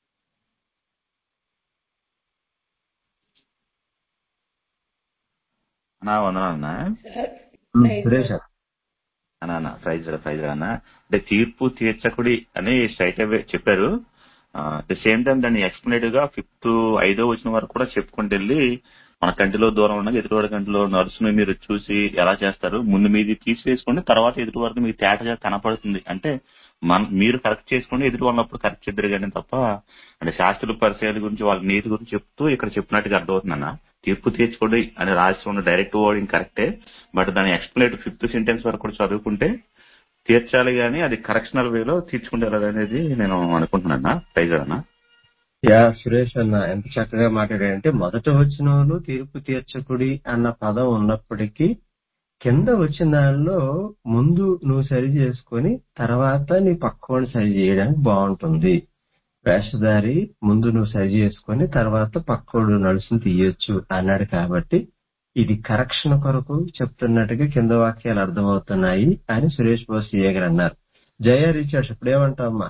అన్నా వందనాలన్నా ఉమ్, సురేష్ అన్నా అన్న ప్రైజ్ ప్రైజ్ అన్న అంటే తీర్పు తీర్చకుడి అని స్ట్రైట్ అవే చెప్పారు అట్ ద సేమ్ టైం దాన్ని ఎక్స్ప్లెనేటివ్ గా ఫిఫ్త్ ఐదో వచ్చిన వరకు కూడా చెప్పుకుంటూ వెళ్ళి మన కంటిలో దూరం ఉన్న ఎదుటివాడి కంటిలో నర్సును మీరు చూసి ఎలా చేస్తారు ముందు మీది తీసివేసుకోండి తర్వాత ఎదుటి వరకు మీకు తేటగా కనపడుతుంది అంటే మన మీరు కరెక్ట్ చేసుకోండి ఎదుటి వాళ్ళప్పుడు కరెక్ట్ చేద్దరు కానీ తప్ప అంటే శాస్త్రుల పరిచయాల గురించి వాళ్ళ నీతి గురించి చెప్తూ ఇక్కడ చెప్పినట్టుగా అర్థమవుతుందన్న తీర్పు తీర్చుకోండి అని రాసి ఉన్న డైరెక్ట్ వర్డింగ్ కరెక్టే బట్ దాని ఎక్స్ప్లెనేటివ్ ఫిఫ్త్ సెంటెన్స్ వరకు కూడా చదువుకుంటే తీర్చాలి గానీ అది కరెక్షనల్ వేలో తీర్చుకుంటారు అనేది నేను అనుకుంటున్నా ప్రైజ్ అన్న యా సురేష్ అన్న ఎంత చక్కగా మాట్లాడాడంటే మొదట వచ్చిన వాళ్ళు తీర్పు తీర్చకుడి అన్న పదం ఉన్నప్పటికీ కింద వచ్చిన దానిలో ముందు నువ్వు సరి చేసుకొని తర్వాత నీ పక్కవాడిని సరి చేయడానికి బాగుంటుంది వేషధారి ముందు నువ్వు సరి చేసుకొని తర్వాత పక్కోడు నడుచుని తీయొచ్చు అన్నాడు కాబట్టి ఇది కరెక్షన్ కొరకు చెప్తున్నట్టుగా కింద వాక్యాలు అర్థమవుతున్నాయి అని సురేష్ బోస్ గారు అన్నారు జయ రీచార్డ్స్ ఇప్పుడు ఏమంటావమ్మా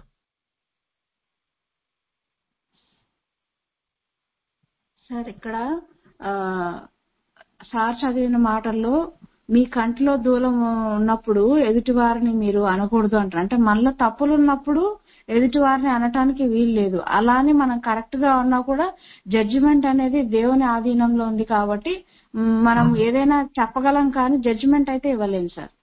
సార్ ఇక్కడ ఆ, సార్ చదివిన మాటల్లో మీ కంటిలో దూలం ఉన్నప్పుడు ఎదుటి వారిని మీరు అనకూడదు అంటారు అంటే మనలో తప్పులు ఉన్నప్పుడు ఎదుటి వారిని అనటానికి వీలు లేదు అలానే మనం కరెక్ట్ గా ఉన్నా కూడా జడ్జిమెంట్ అనేది దేవుని ఆధీనంలో ఉంది కాబట్టి మ్, మనం ఏదైనా చెప్పగలం కానీ జడ్జిమెంట్ అయితే ఇవ్వలేం సార్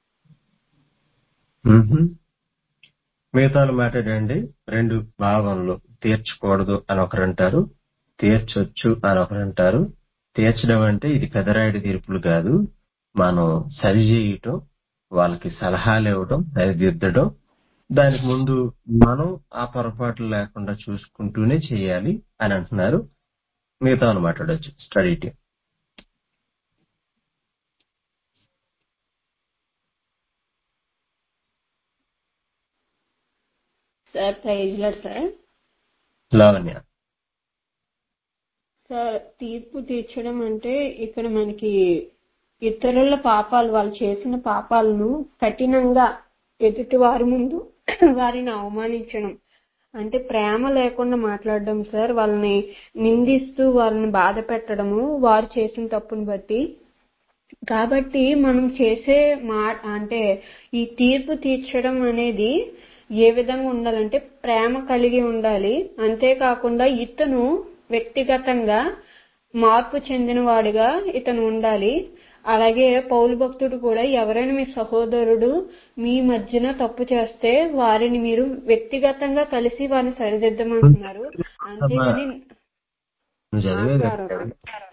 మ్హూ. మిగతా వాళ్ళు మాట్లాడండి రెండు భావనలు తీర్చకూడదు అని ఒకరు అంటారు తీర్చొచ్చు అని ఒకరు అంటారు తీర్చడం అంటే ఇది పెదరాయుడు తీర్పులు కాదు మనం సరి చేయటం వాళ్ళకి సలహాలు ఇవ్వడం సరిదిద్దడం దానికి ముందు మనం ఆ పొరపాట్లు లేకుండా చూసుకుంటూనే చేయాలి అని అంటున్నారు మిగతా వాళ్ళు మాట్లాడొచ్చు స్టడీ టీం సార్ ప్రైజ్లో సార్ లావణ్య సార్ తీర్పు తీర్చడం అంటే ఇక్కడ మనకి ఇతరుల పాపాలు వాళ్ళు చేసిన పాపాలను కఠినంగా ఎదుటి వారి ముందు వారిని అవమానించడం అంటే ప్రేమ లేకుండా మాట్లాడడం సార్ వాళ్ళని నిందిస్తూ వాళ్ళని బాధ పెట్టడము వారు చేసిన తప్పుని బట్టి కాబట్టి మనం చేసే మా అంటే ఈ తీర్పు తీర్చడం అనేది ఏ విధంగా ఉండాలంటే ప్రేమ కలిగి ఉండాలి అంతేకాకుండా ఇతను వ్యక్తిగతంగా మార్పు చెందినవాడిగా ఇతను ఉండాలి అలాగే పౌలు భక్తుడు కూడా ఎవరైనా మీ సహోదరుడు మీ మధ్యన తప్పు చేస్తే వారిని మీరు వ్యక్తిగతంగా కలిసి వారిని సరిదిద్దమంటున్నారు అంతేగాని నువ్వు చదివేది ఆకారం.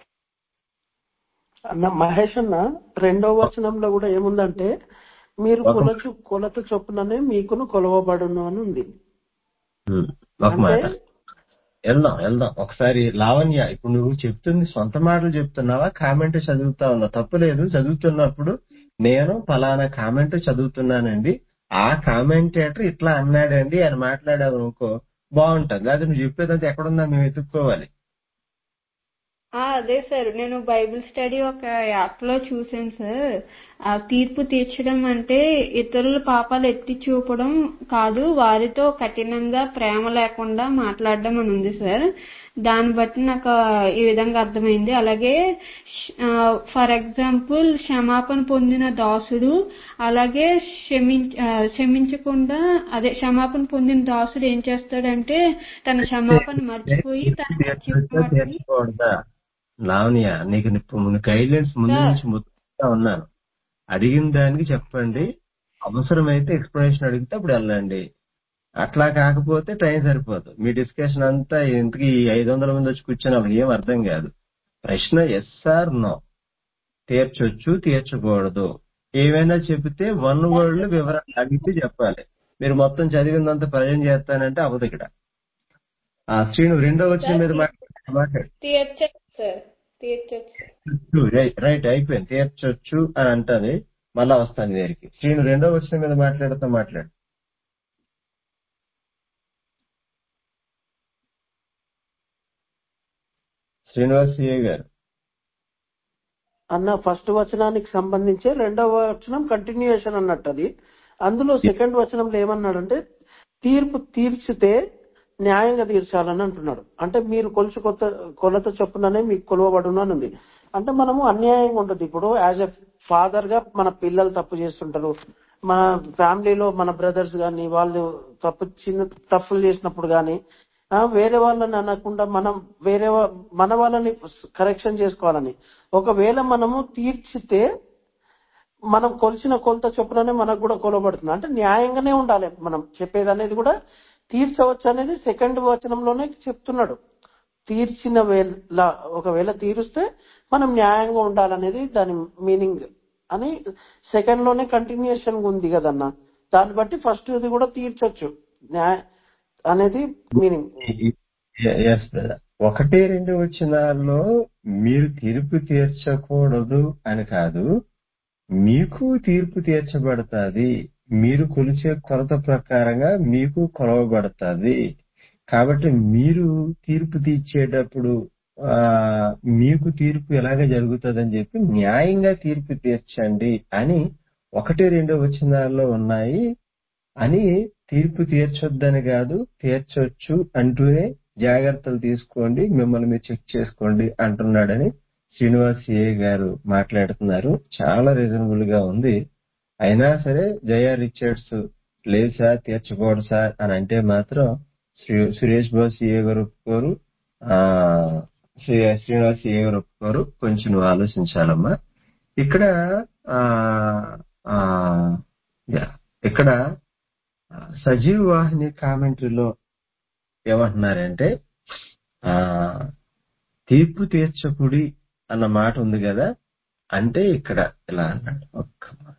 అన్న మహేష్ అన్న రెండో వచనంలో కూడా ఏముందంటే మీరు ఒక- కొలచు కొలత చొప్పుననే మీకును కొలవబడును అని ఉంది ఉమ్, ఒక మాట అంటే వెళ్దాం వెళ్దాం ఒకసారి లావణ్య ఇప్పుడు నువ్వు చెప్తుంది సొంత మాటలు చెప్తున్నావా కామెంట్ చదువుతా ఉన్నా తప్పులేదు చదువుతున్నప్పుడు నేను ఫలానా కామెంట్ చదువుతున్నానండి ఆ కామెంటేటర్ ఇట్లా అన్నాడండి అని మాట్లాడావు అనుకో బాగుంటది అది నువ్వు చెప్పేదంతా ఎక్కడుందా మేము ఎత్తుక్కోవాలి ఆ, అదే సార్ నేను బైబిల్ స్టడీ ఒక యాప్ లో చూసాను సార్ ఆ తీర్పు తీర్చడం అంటే ఇతరుల పాపాలు ఎత్తి చూపడం కాదు వారితో కఠినంగా ప్రేమ లేకుండా మాట్లాడడం అని ఉంది సార్ దాన్ని బట్టి నాకు ఈ విధంగా అర్థమైంది అలాగే ఫర్ ఎగ్జాంపుల్ క్షమాపణ పొందిన దాసుడు అలాగే క్షమించ ఆ, క్షమించకుండా అదే క్షమాపణ పొందిన దాసుడు ఏం చేస్తాడంటే తన క్షమాపణ మర్చిపోయి తన చెప్పిన తీర్చొచ్చా వాటిని తీర్చకూడదా లావణ్య నీకు ఇప్పుడు గైడ్లైన్స్ ముందు సార్ నుంచి ముద్దుగా ఉన్నాను అడిగిన దానికి చెప్పండి అవసరమైతే ఎక్స్ప్లెనేషన్ అడిగితే అప్పుడు వెళ్ళండి అట్లా కాకపోతే టైం సరిపోదు మీ డిస్కషన్ అంతా ఇంతకీ ఐదు వందల మంది వచ్చి కూర్చొని వాళ్ళకి ఏం అర్థం కాదు ప్రశ్న ఎస్ ఆర్ నో తీర్చొచ్చు తీర్చకూడదు ఏమైనా చెబితే వన్ వర్డ్ లో వివరాలు అడిగితే చెప్పాలి మీరు మొత్తం చదివిందంతా ప్రజెంట్ చేస్తానంటే అవ్వదు ఇక్కడ ఆ శ్రీను రెండో వచ్చిన సార్ మీద తీ- మాట్లాడు మాట్లాడు తీర్చచ్చు సార్ తీర్చచ్చు తీర్చొచ్చు. రైట్ రైట్ అయిపోయింది తీర్చొచ్చు అని అంటది మళ్ళా వస్తాను దగ్గరికి శ్రీను రెండో వచ్చిన మీద మాట్లాడుతూ మాట్లాడు శ్రీనివాస్ సిఏ గారు అన్న ఫస్ట్ వచనానికి సంబంధించి రెండవ వచనం కంటిన్యూయేషన్ అన్నట్టు అది అందులో సెకండ్ వచనంలో ఏమన్నాడంటే తీర్పు తీర్చితే న్యాయంగా తీర్చాలని అంటున్నాడు అంటే మీరు కొలుసు కొత్త కొలత చొప్పుననే మీకు కొలవబడును అని ఉంది అంటే మనము అన్యాయంగా ఉండదు ఇప్పుడు యాజ్ ఎ ఫాదర్ గా మన పిల్లలు తప్పు చేస్తుంటారు మన ఫ్యామిలీలో మన బ్రదర్స్ గాని వాళ్ళు తప్పు చిన్న తప్పులు చేసినప్పుడు గాని ఆ, వేరే వాళ్ళని అనకుండా మనం వేరే వా- మన వాళ్ళని కరెక్షన్ చేసుకోవాలని ఒకవేళ మనము తీర్చితే మనం కొలిచిన కొలత చొప్పుననే మనకు కూడా కొలబడుతుంది అంటే న్యాయంగానే ఉండాలి మనం చెప్పేది అనేది కూడా తీర్చవచ్చు అనేది సెకండ్ వచనంలోనే చెప్తున్నాడు తీర్చిన వేళ ఒకవేళ తీరుస్తే మనం న్యాయంగా ఉండాలనేది దాని మీనింగ్ అని సెకండ్ లోనే కంటిన్యూషన్ ఉంది కదన్న దాన్ని బట్టి ఫస్ట్ ఇది కూడా తీర్చొచ్చు న్యాయ అనేది మీనింగ్ ఎస్ బ్రదర్ ఒకటి రెండు వచ్చినాల్లో మీరు తీర్పు తీర్చకూడదు అని కాదు మీకు తీర్పు తీర్చబడతాది మీరు కొలిచే కొలత ప్రకారంగా మీకు కొలవబడతాది కాబట్టి మీరు తీర్పు తీర్చేటప్పుడు ఆ మీకు తీర్పు ఎలాగ జరుగుతుందని చెప్పి న్యాయంగా తీర్పు తీర్చండి అని ఒకటి రెండు వచనాల్లో ఉన్నాయి అని తీర్పు తీర్చొద్దని కాదు తీర్చొచ్చు అంటూనే జాగ్రత్తలు తీసుకోండి మిమ్మల్ని మీరు చెక్ చేసుకోండి అంటున్నాడని శ్రీనివాస్ ఏ గారు మాట్లాడుతున్నారు చాలా రీజనబుల్ గా ఉంది అయినా సరే జయా రిచర్డ్స్ లేదు సార్ తీర్చకూడదు సార్ అని అంటే మాత్రం శ్రీ- సురేష్ బాబు సీఏ గారు ఒప్పుకోరు ఆ, శ్రీ శ్రీనివాస్ సీఏ గారు ఒప్పుకోరు కొంచెం నువ్వు ఆలోచించాలమ్మా ఇక్కడ ఆ, ఆ, యా, ఇక్కడ ఆ, సజీవ్ వాహిని కామెంటరీలో ఏమంటున్నారంటే ఆ తీర్పు తీర్చకుడి అన్న మాట ఉంది కదా అంటే ఇక్కడ ఇలా అన్నాడు ఒక్క మాట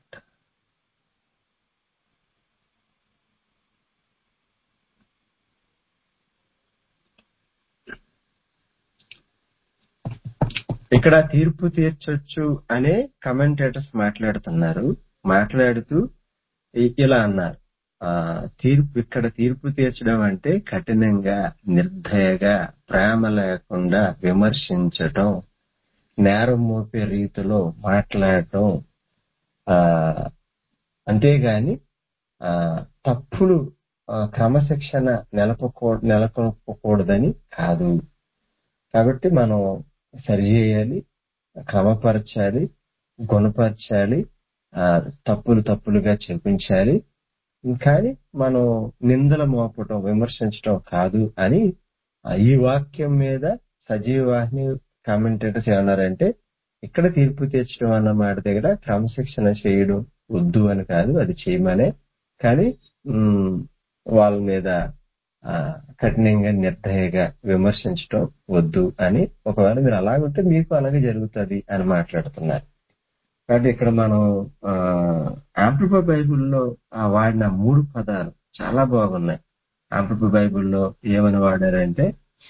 ఇక్కడ తీర్పు తీర్చొచ్చు అనే కమెంటేటర్స్ మాట్లాడుతున్నారు మాట్లాడుతూ ఇ- ఇలా అన్నారు ఆ తీర్పు ఇక్కడ తీర్పు తీర్చడం అంటే కఠినంగా నిర్దయగా ప్రేమ లేకుండా విమర్శించటం నేరం మోపే రీతిలో మాట్లాడటం ఆ అంతేగాని ఆ తప్పుడు ఆ, క్రమశిక్షణ నెలపకూ నెలకొల్పకూడదని కాదు కాబట్టి మనం సరి చేయాలి క్రమపరచాలి గుణపరచాలి ఆ, తప్పులు తప్పులుగా చూపించాలి కానీ మనం నిందల మోపటం విమర్శించటం కాదు అని ఆ, ఈ వాక్యం మీద సజీవాహిని కామెంటేటర్స్ ఏమన్నారంటే ఇక్కడ తీర్పు తీర్చడం అన్న మాట దగ్గర క్రమశిక్షణ చేయడం వద్దు అని కాదు అది చేయమనే కానీ ఉమ్, వాళ్ళ మీద ఆ, కఠినంగా నిర్దయగా విమర్శించడం వద్దు అని ఒకవేళ మీరు అలాగుంటే మీకు అలాగే జరుగుతుంది అని మాట్లాడుతున్నారు కాబట్టి ఇక్కడ మనం ఆంప్లిఫై బైబిల్లో ఆ వాడిన మూడు పదాలు చాలా బాగున్నాయి ఆంప్లిఫై బైబిల్లో ఏమని వాడారంటే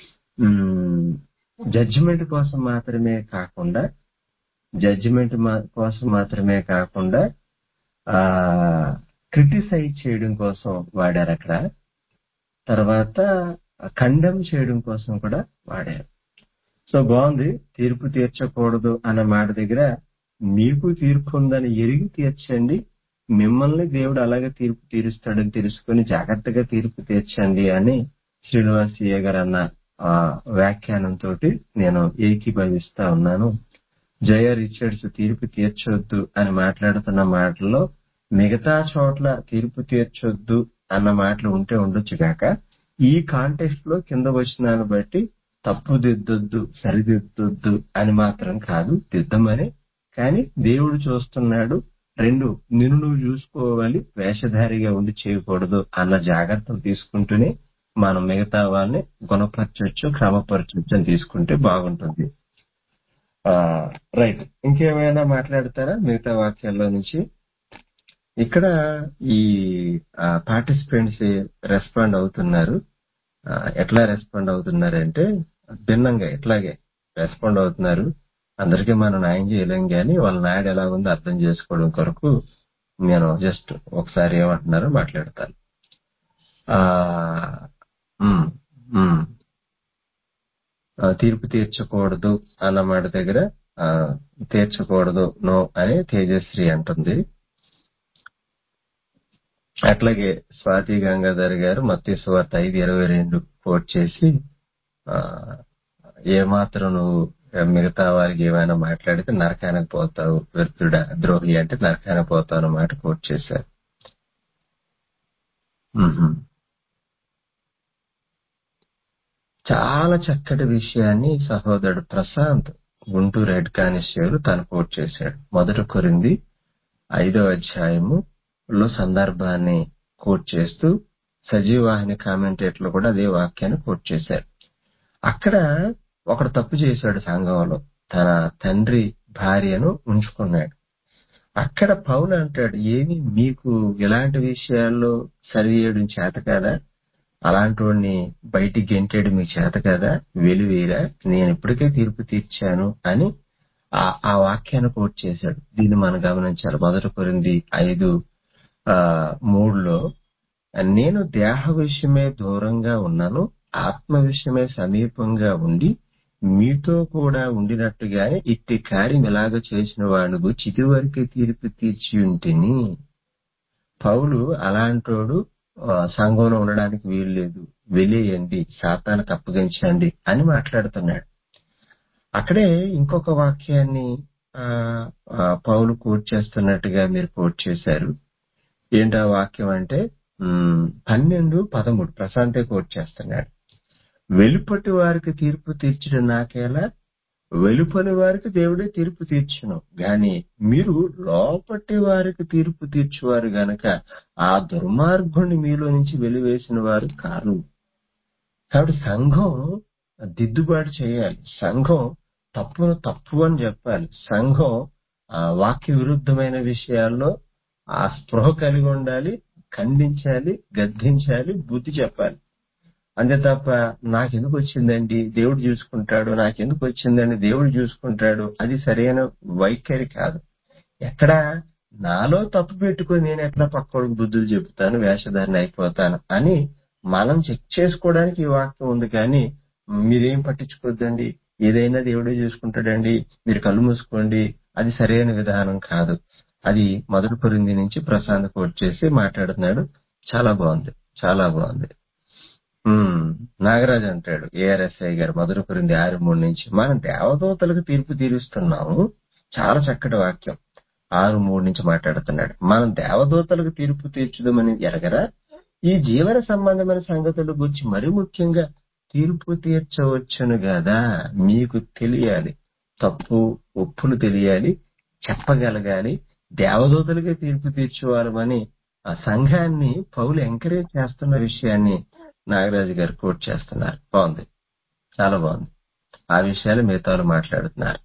జడ్జిమెంట్ కోసం మాత్రమే కాకుండా జడ్జిమెంట్ కోసం మాత్రమే కాకుండా ఆ క్రిటిసైజ్ చేయడం కోసం వాడారు అక్కడ తర్వాత ఖండం చేయడం కోసం కూడా వాడారు సో బాగుంది తీర్పు తీర్చకూడదు అన్న మాట దగ్గర మీకు తీర్పు ఉందని ఎరిగి తీర్చండి మిమ్మల్ని దేవుడు అలాగే తీర్పు తీరుస్తాడని తెలుసుకొని జాగ్రత్తగా తీర్పు తీర్చండి అని శ్రీనివాసయ్య గారు అన్న ఆ, వ్యాఖ్యానంతో నేను ఏకీభవిస్తా ఉన్నాను జయ రిచర్డ్స్ తీర్పు తీర్చొద్దు అని మాట్లాడుతున్న మాటల్లో మిగతా చోట్ల తీర్పు తీర్చొద్దు అన్న మాటలు ఉంటే ఉండొచ్చు కాక ఈ కాంటెక్స్ట్ లో కింద వచ్చినాన్ని బట్టి తప్పు దిద్దొద్దు సరిదిద్దొద్దు అని మాత్రం కాదు దిద్దమని కానీ దేవుడు చూస్తున్నాడు రెండు నిన్ను నువ్వు చూసుకోవాలి వేషధారిగా ఉండి చేయకూడదు అన్న జాగ్రత్తలు తీసుకుంటూనే మనం మిగతా వాళ్ళని గుణపరచొచ్చు క్రమపరచొచ్చు అని తీసుకుంటే బాగుంటుంది ఆ రైట్ ఇంకేమైనా మాట్లాడతారా మిగతా వాక్యాల్లో నుంచి ఇక్కడ ఈ పార్టిసిపెంట్స్ రెస్పాండ్ అవుతున్నారు ఆ, ఎట్లా రెస్పాండ్ అవుతున్నారంటే భిన్నంగా ఎట్లాగే రెస్పాండ్ అవుతున్నారు అందరికీ మనం న్యాయం చేయలేం కానీ వాళ్ళ నాయుడు ఎలా ఉందో అర్థం చేసుకోవడం కొరకు నేను జస్ట్ ఒకసారి ఏమంటున్నారో మాట్లాడతాను ఆ ఉమ్, ఉమ్. ఆ, తీర్పు తీర్చకూడదు అన్న మాట దగ్గర ఆ, తీర్చకూడదు నో అని తేజశ్రీ అంటుంది అట్లాగే స్వాతి గంగాధర్ గారు మత్స్య సువార్త ఐదు ఇరవై రెండు కోట్ చేసి ఆ, ఏమాత్రం నువ్వు మిగతా వారికి ఏమైనా మాట్లాడితే నరకానికి పోతావు వ్యర్థుడా ద్రోహి అంటే నరకానికి పోతావు అన్నమాట కోట్ చేశారు మ్మ్. చాలా చక్కటి విషయాన్ని సహోదరుడు ప్రశాంత్ గుంటూరు హెడ్ కానిస్టేబుల్ తను కోట్ చేశాడు మొదటి కొరింది ఐదో అధ్యాయము లో సందర్భాన్ని కోట్ చేస్తూ సజీవాహిని కామెంటేట్లు కూడా అదే వాక్యాన్ని కోట్ చేశారు అక్కడ ఒకడు తప్పు చేశాడు సంఘంలో తన తండ్రి భార్యను ఉంచుకున్నాడు అక్కడ పౌలు అంటాడు ఏమి మీకు ఇలాంటి విషయాల్లో సరిచేయడం చేత కదా అలాంటి వాడిని బయటికి గెంటేయడం మీకు చేత కదా వెలివేరా నేను ఇప్పటికే తీర్పు తీర్చాను అని ఆ ఆ వాక్యాన్ని కోట్ చేశాడు దీన్ని మనం గమనించాలి మొదటి కొరింది ఐదు ఆ మూడులో నేను దేహ విషయమే దూరంగా ఉన్నాను ఆత్మ విషయమే సమీపంగా ఉండి మీతో కూడా ఉండినట్టుగానే ఇట్టి కార్యం ఇలాగ చేసిన వాడు గురించి ఇదివరకే తీర్పు తీర్చి ఉంటిని పౌలు అలాంటోడు ఆ, సంఘంలో ఉండడానికి వీలు లేదు వెలియండి శాతానికి అప్పగించండి అని మాట్లాడుతున్నాడు అక్కడే ఇంకొక వాక్యాన్ని ఆ, ఆ, పౌలు కోట్ చేస్తున్నట్టుగా మీరు కోట్ చేశారు ఏంటి ఆ వాక్యం అంటే ఉమ్, పన్నెండు పదమూడు ప్రశాంతే కోట్ చేస్తున్నాడు వెలుపటి వారికి తీర్పు తీర్చడం నాకేలా వెలుపలి వారికి దేవుడే తీర్పు తీర్చును గాని మీరు లోపటి వారికి తీర్పు తీర్చువారు గనక ఆ దుర్మార్గుని మీలో నుంచి వెలివేసిన వారు కారు కాబట్టి సంఘం దిద్దుబాటు చేయాలి సంఘం తప్పును తప్పు అని చెప్పాలి సంఘం ఆ వాక్య విరుద్ధమైన విషయాల్లో ఆ స్పృహ కలిగి ఉండాలి ఖండించాలి గద్దించాలి బుద్ధి చెప్పాలి అంతే తప్ప నాకెందుకు వచ్చిందండి దేవుడు చూసుకుంటాడు నాకెందుకు వచ్చిందండి దేవుడు చూసుకుంటాడు అది సరైన వైఖరి కాదు ఎక్కడ నాలో తప్పు పెట్టుకొని నేను ఎట్లా పక్కోడికి బుద్ధులు చెబుతాను వేషధారిని అయిపోతాను అని మనం చెక్ చేసుకోవడానికి ఈ వాక్యం ఉంది కానీ మీరేం పట్టించుకోవద్దండి ఏదైనా దేవుడే చూసుకుంటాడండి మీరు కళ్ళు మూసుకోండి అది సరైన విధానం కాదు అది మొదటి పొరింది నుంచి ప్రశాంత్ కోట్ చేసి మాట్లాడుతున్నాడు చాలా బాగుంది చాలా బాగుంది ఉమ్, నాగరాజు అంటాడు ఏఆర్ఎస్ఐ గారు మొదటి పొరింది ఆరు మూడు నుంచి మనం దేవదూతలకు తీర్పు తీరుస్తున్నాము చాలా చక్కటి వాక్యం ఆరు మూడు నుంచి మాట్లాడుతున్నాడు మనం దేవదూతలకు తీర్పు తీర్చుదామని ఎరగరా ఈ జీవన సంబంధమైన సంగతుల గురించి మరి ముఖ్యంగా తీర్పు తీర్చవచ్చును కదా మీకు తెలియాలి తప్పు ఒప్పులు తెలియాలి చెప్పగలగాలి దేవదూతలకే తీర్పు తీర్చేవాళ్ళమని ఆ సంఘాన్ని పౌలు ఎంకరేజ్ చేస్తున్న విషయాన్ని నాగరాజు గారు కోట్ చేస్తున్నారు బాగుంది చాలా బాగుంది ఆ విషయాలు మిగతాలు మాట్లాడుతున్నారు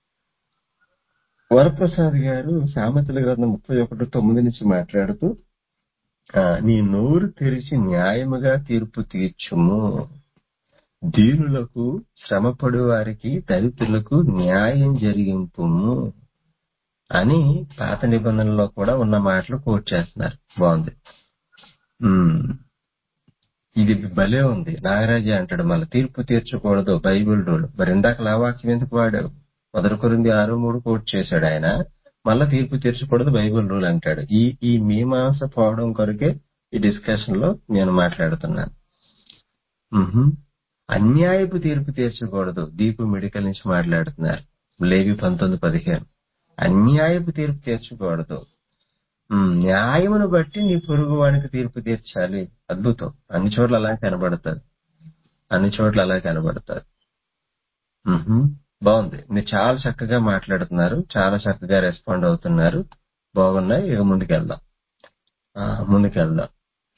వరప్రసాద్ గారు సామెతల గ్రంథం ముప్పై ఒకటి తొమ్మిది నుంచి మాట్లాడుతూ ఆ, నీ నోరు తెరిచి న్యాయముగా తీర్పు తీర్చుము దీనులకు శ్రమపడు వారికి దరిద్రులకు న్యాయం జరిగింపుము అని పాత నిబంధనలో కూడా ఉన్న మాటలు కోట్ చేస్తున్నారు బాగుంది ఉమ్, ఇది భలే ఉంది నాగరాజు అంటాడు మళ్ళీ తీర్పు తీర్చకూడదు బైబిల్ రూల్ మరి ఇందాక ఆ వాక్యం ఎందుకు వాడావు మొదటి కొరింది ఆరు మూడు కోట్ చేశాడు ఆయన మళ్ళా తీర్పు తీర్చకూడదు బైబిల్ రూల్ అంటాడు ఈ ఈ మీమాంస పోవడం కొరకే ఈ డిస్కషన్ లో నేను మాట్లాడుతున్నాను మ్హూ. అన్యాయపు తీర్పు తీర్చకూడదు దీపు మెడికల్ నుంచి మాట్లాడుతున్నారు లేవి పంతొమ్మిది పదిహేను అన్యాయపు తీర్పు తీర్చకూడదు ఉమ్, న్యాయమును బట్టి నీ పొరుగు వానికి తీర్పు తీర్చాలి అద్భుతం అన్ని చోట్ల అలా కనబడుతుంది అన్ని చోట్ల అలా కనబడుతుంది మ్హూ. బాగుంది మీరు చాలా చక్కగా మాట్లాడుతున్నారు చాలా చక్కగా రెస్పాండ్ అవుతున్నారు బాగున్నాయి ఇక ముందుకెళ్దాం ఆ, ముందుకెళ్దాం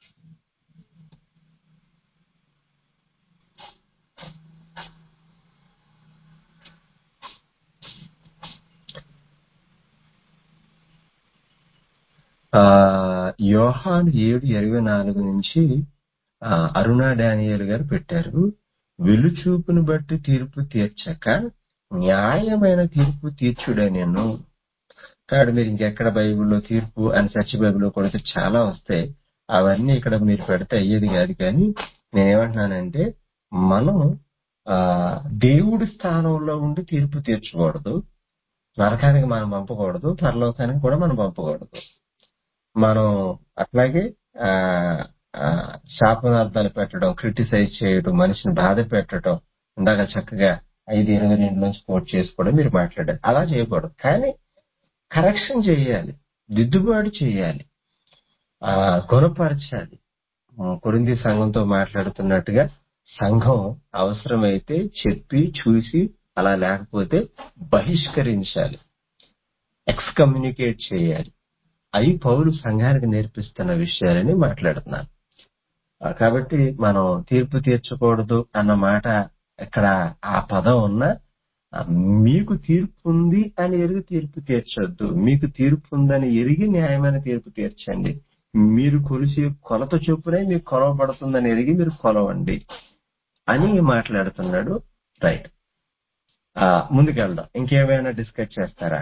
ఆ యోహాన్ ఏడు ఇరవై నాలుగు నుంచి ఆ, అరుణా డానియల్ గారు పెట్టారు వెలుచూపును బట్టి తీర్పు తీర్చక న్యాయమైన తీర్పు తీర్చుడే నేను కాబట్టి మీరు ఇంకెక్కడ బైబిల్లో తీర్పు అని సచ్ బైబిల్లో కొడితే చాలా వస్తాయి అవన్నీ ఇక్కడ మీరు పెడితే అయ్యేది కాదు కానీ నేనేమంటున్నానంటే మనం ఆ దేవుడి స్థానంలో ఉండి తీర్పు తీర్చకూడదు నరకానికి మనం పంపకూడదు పరలోకానికి కూడా మనం పంపకూడదు మనం అట్లాగే ఆ ఆ, శాపనార్థాలు పెట్టడం క్రిటిసైజ్ చేయడం మనిషిని బాధ పెట్టడం ఇందాక చక్కగా ఐదు ఇరవై రెండు నుంచి కోట్ చేసుకోవడం మీరు మాట్లాడారు అలా చేయకూడదు కానీ కరెక్షన్ చేయాలి దిద్దుబాటు చేయాలి ఆ గుణపరచాలి ఆ, కొరింది సంఘంతో మాట్లాడుతున్నట్టుగా సంఘం అవసరమైతే చెప్పి చూసి అలా లేకపోతే బహిష్కరించాలి ఎక్స్కమ్యూనికేట్ చేయాలి అవి పౌరు సంఘానికి నేర్పిస్తున్న విషయాలని మాట్లాడుతున్నాను ఆ, కాబట్టి మనం తీర్పు తీర్చకూడదు అన్న మాట ఇక్కడ ఆ పదం ఉన్నా ఆ, మీకు తీర్పు ఉంది అని ఎరిగి తీర్పు తీర్చొద్దు మీకు తీర్పు ఉందని ఎరిగి న్యాయమైన తీర్పు తీర్చండి మీరు కొలిసి కొలత చొప్పునే మీకు కొలవబడుతుందని ఎరిగి మీరు కొలవండి అని మాట్లాడుతున్నాడు రైట్ ఆ, ముందుకెళ్దాం ఇంకేమైనా డిస్కస్ చేస్తారా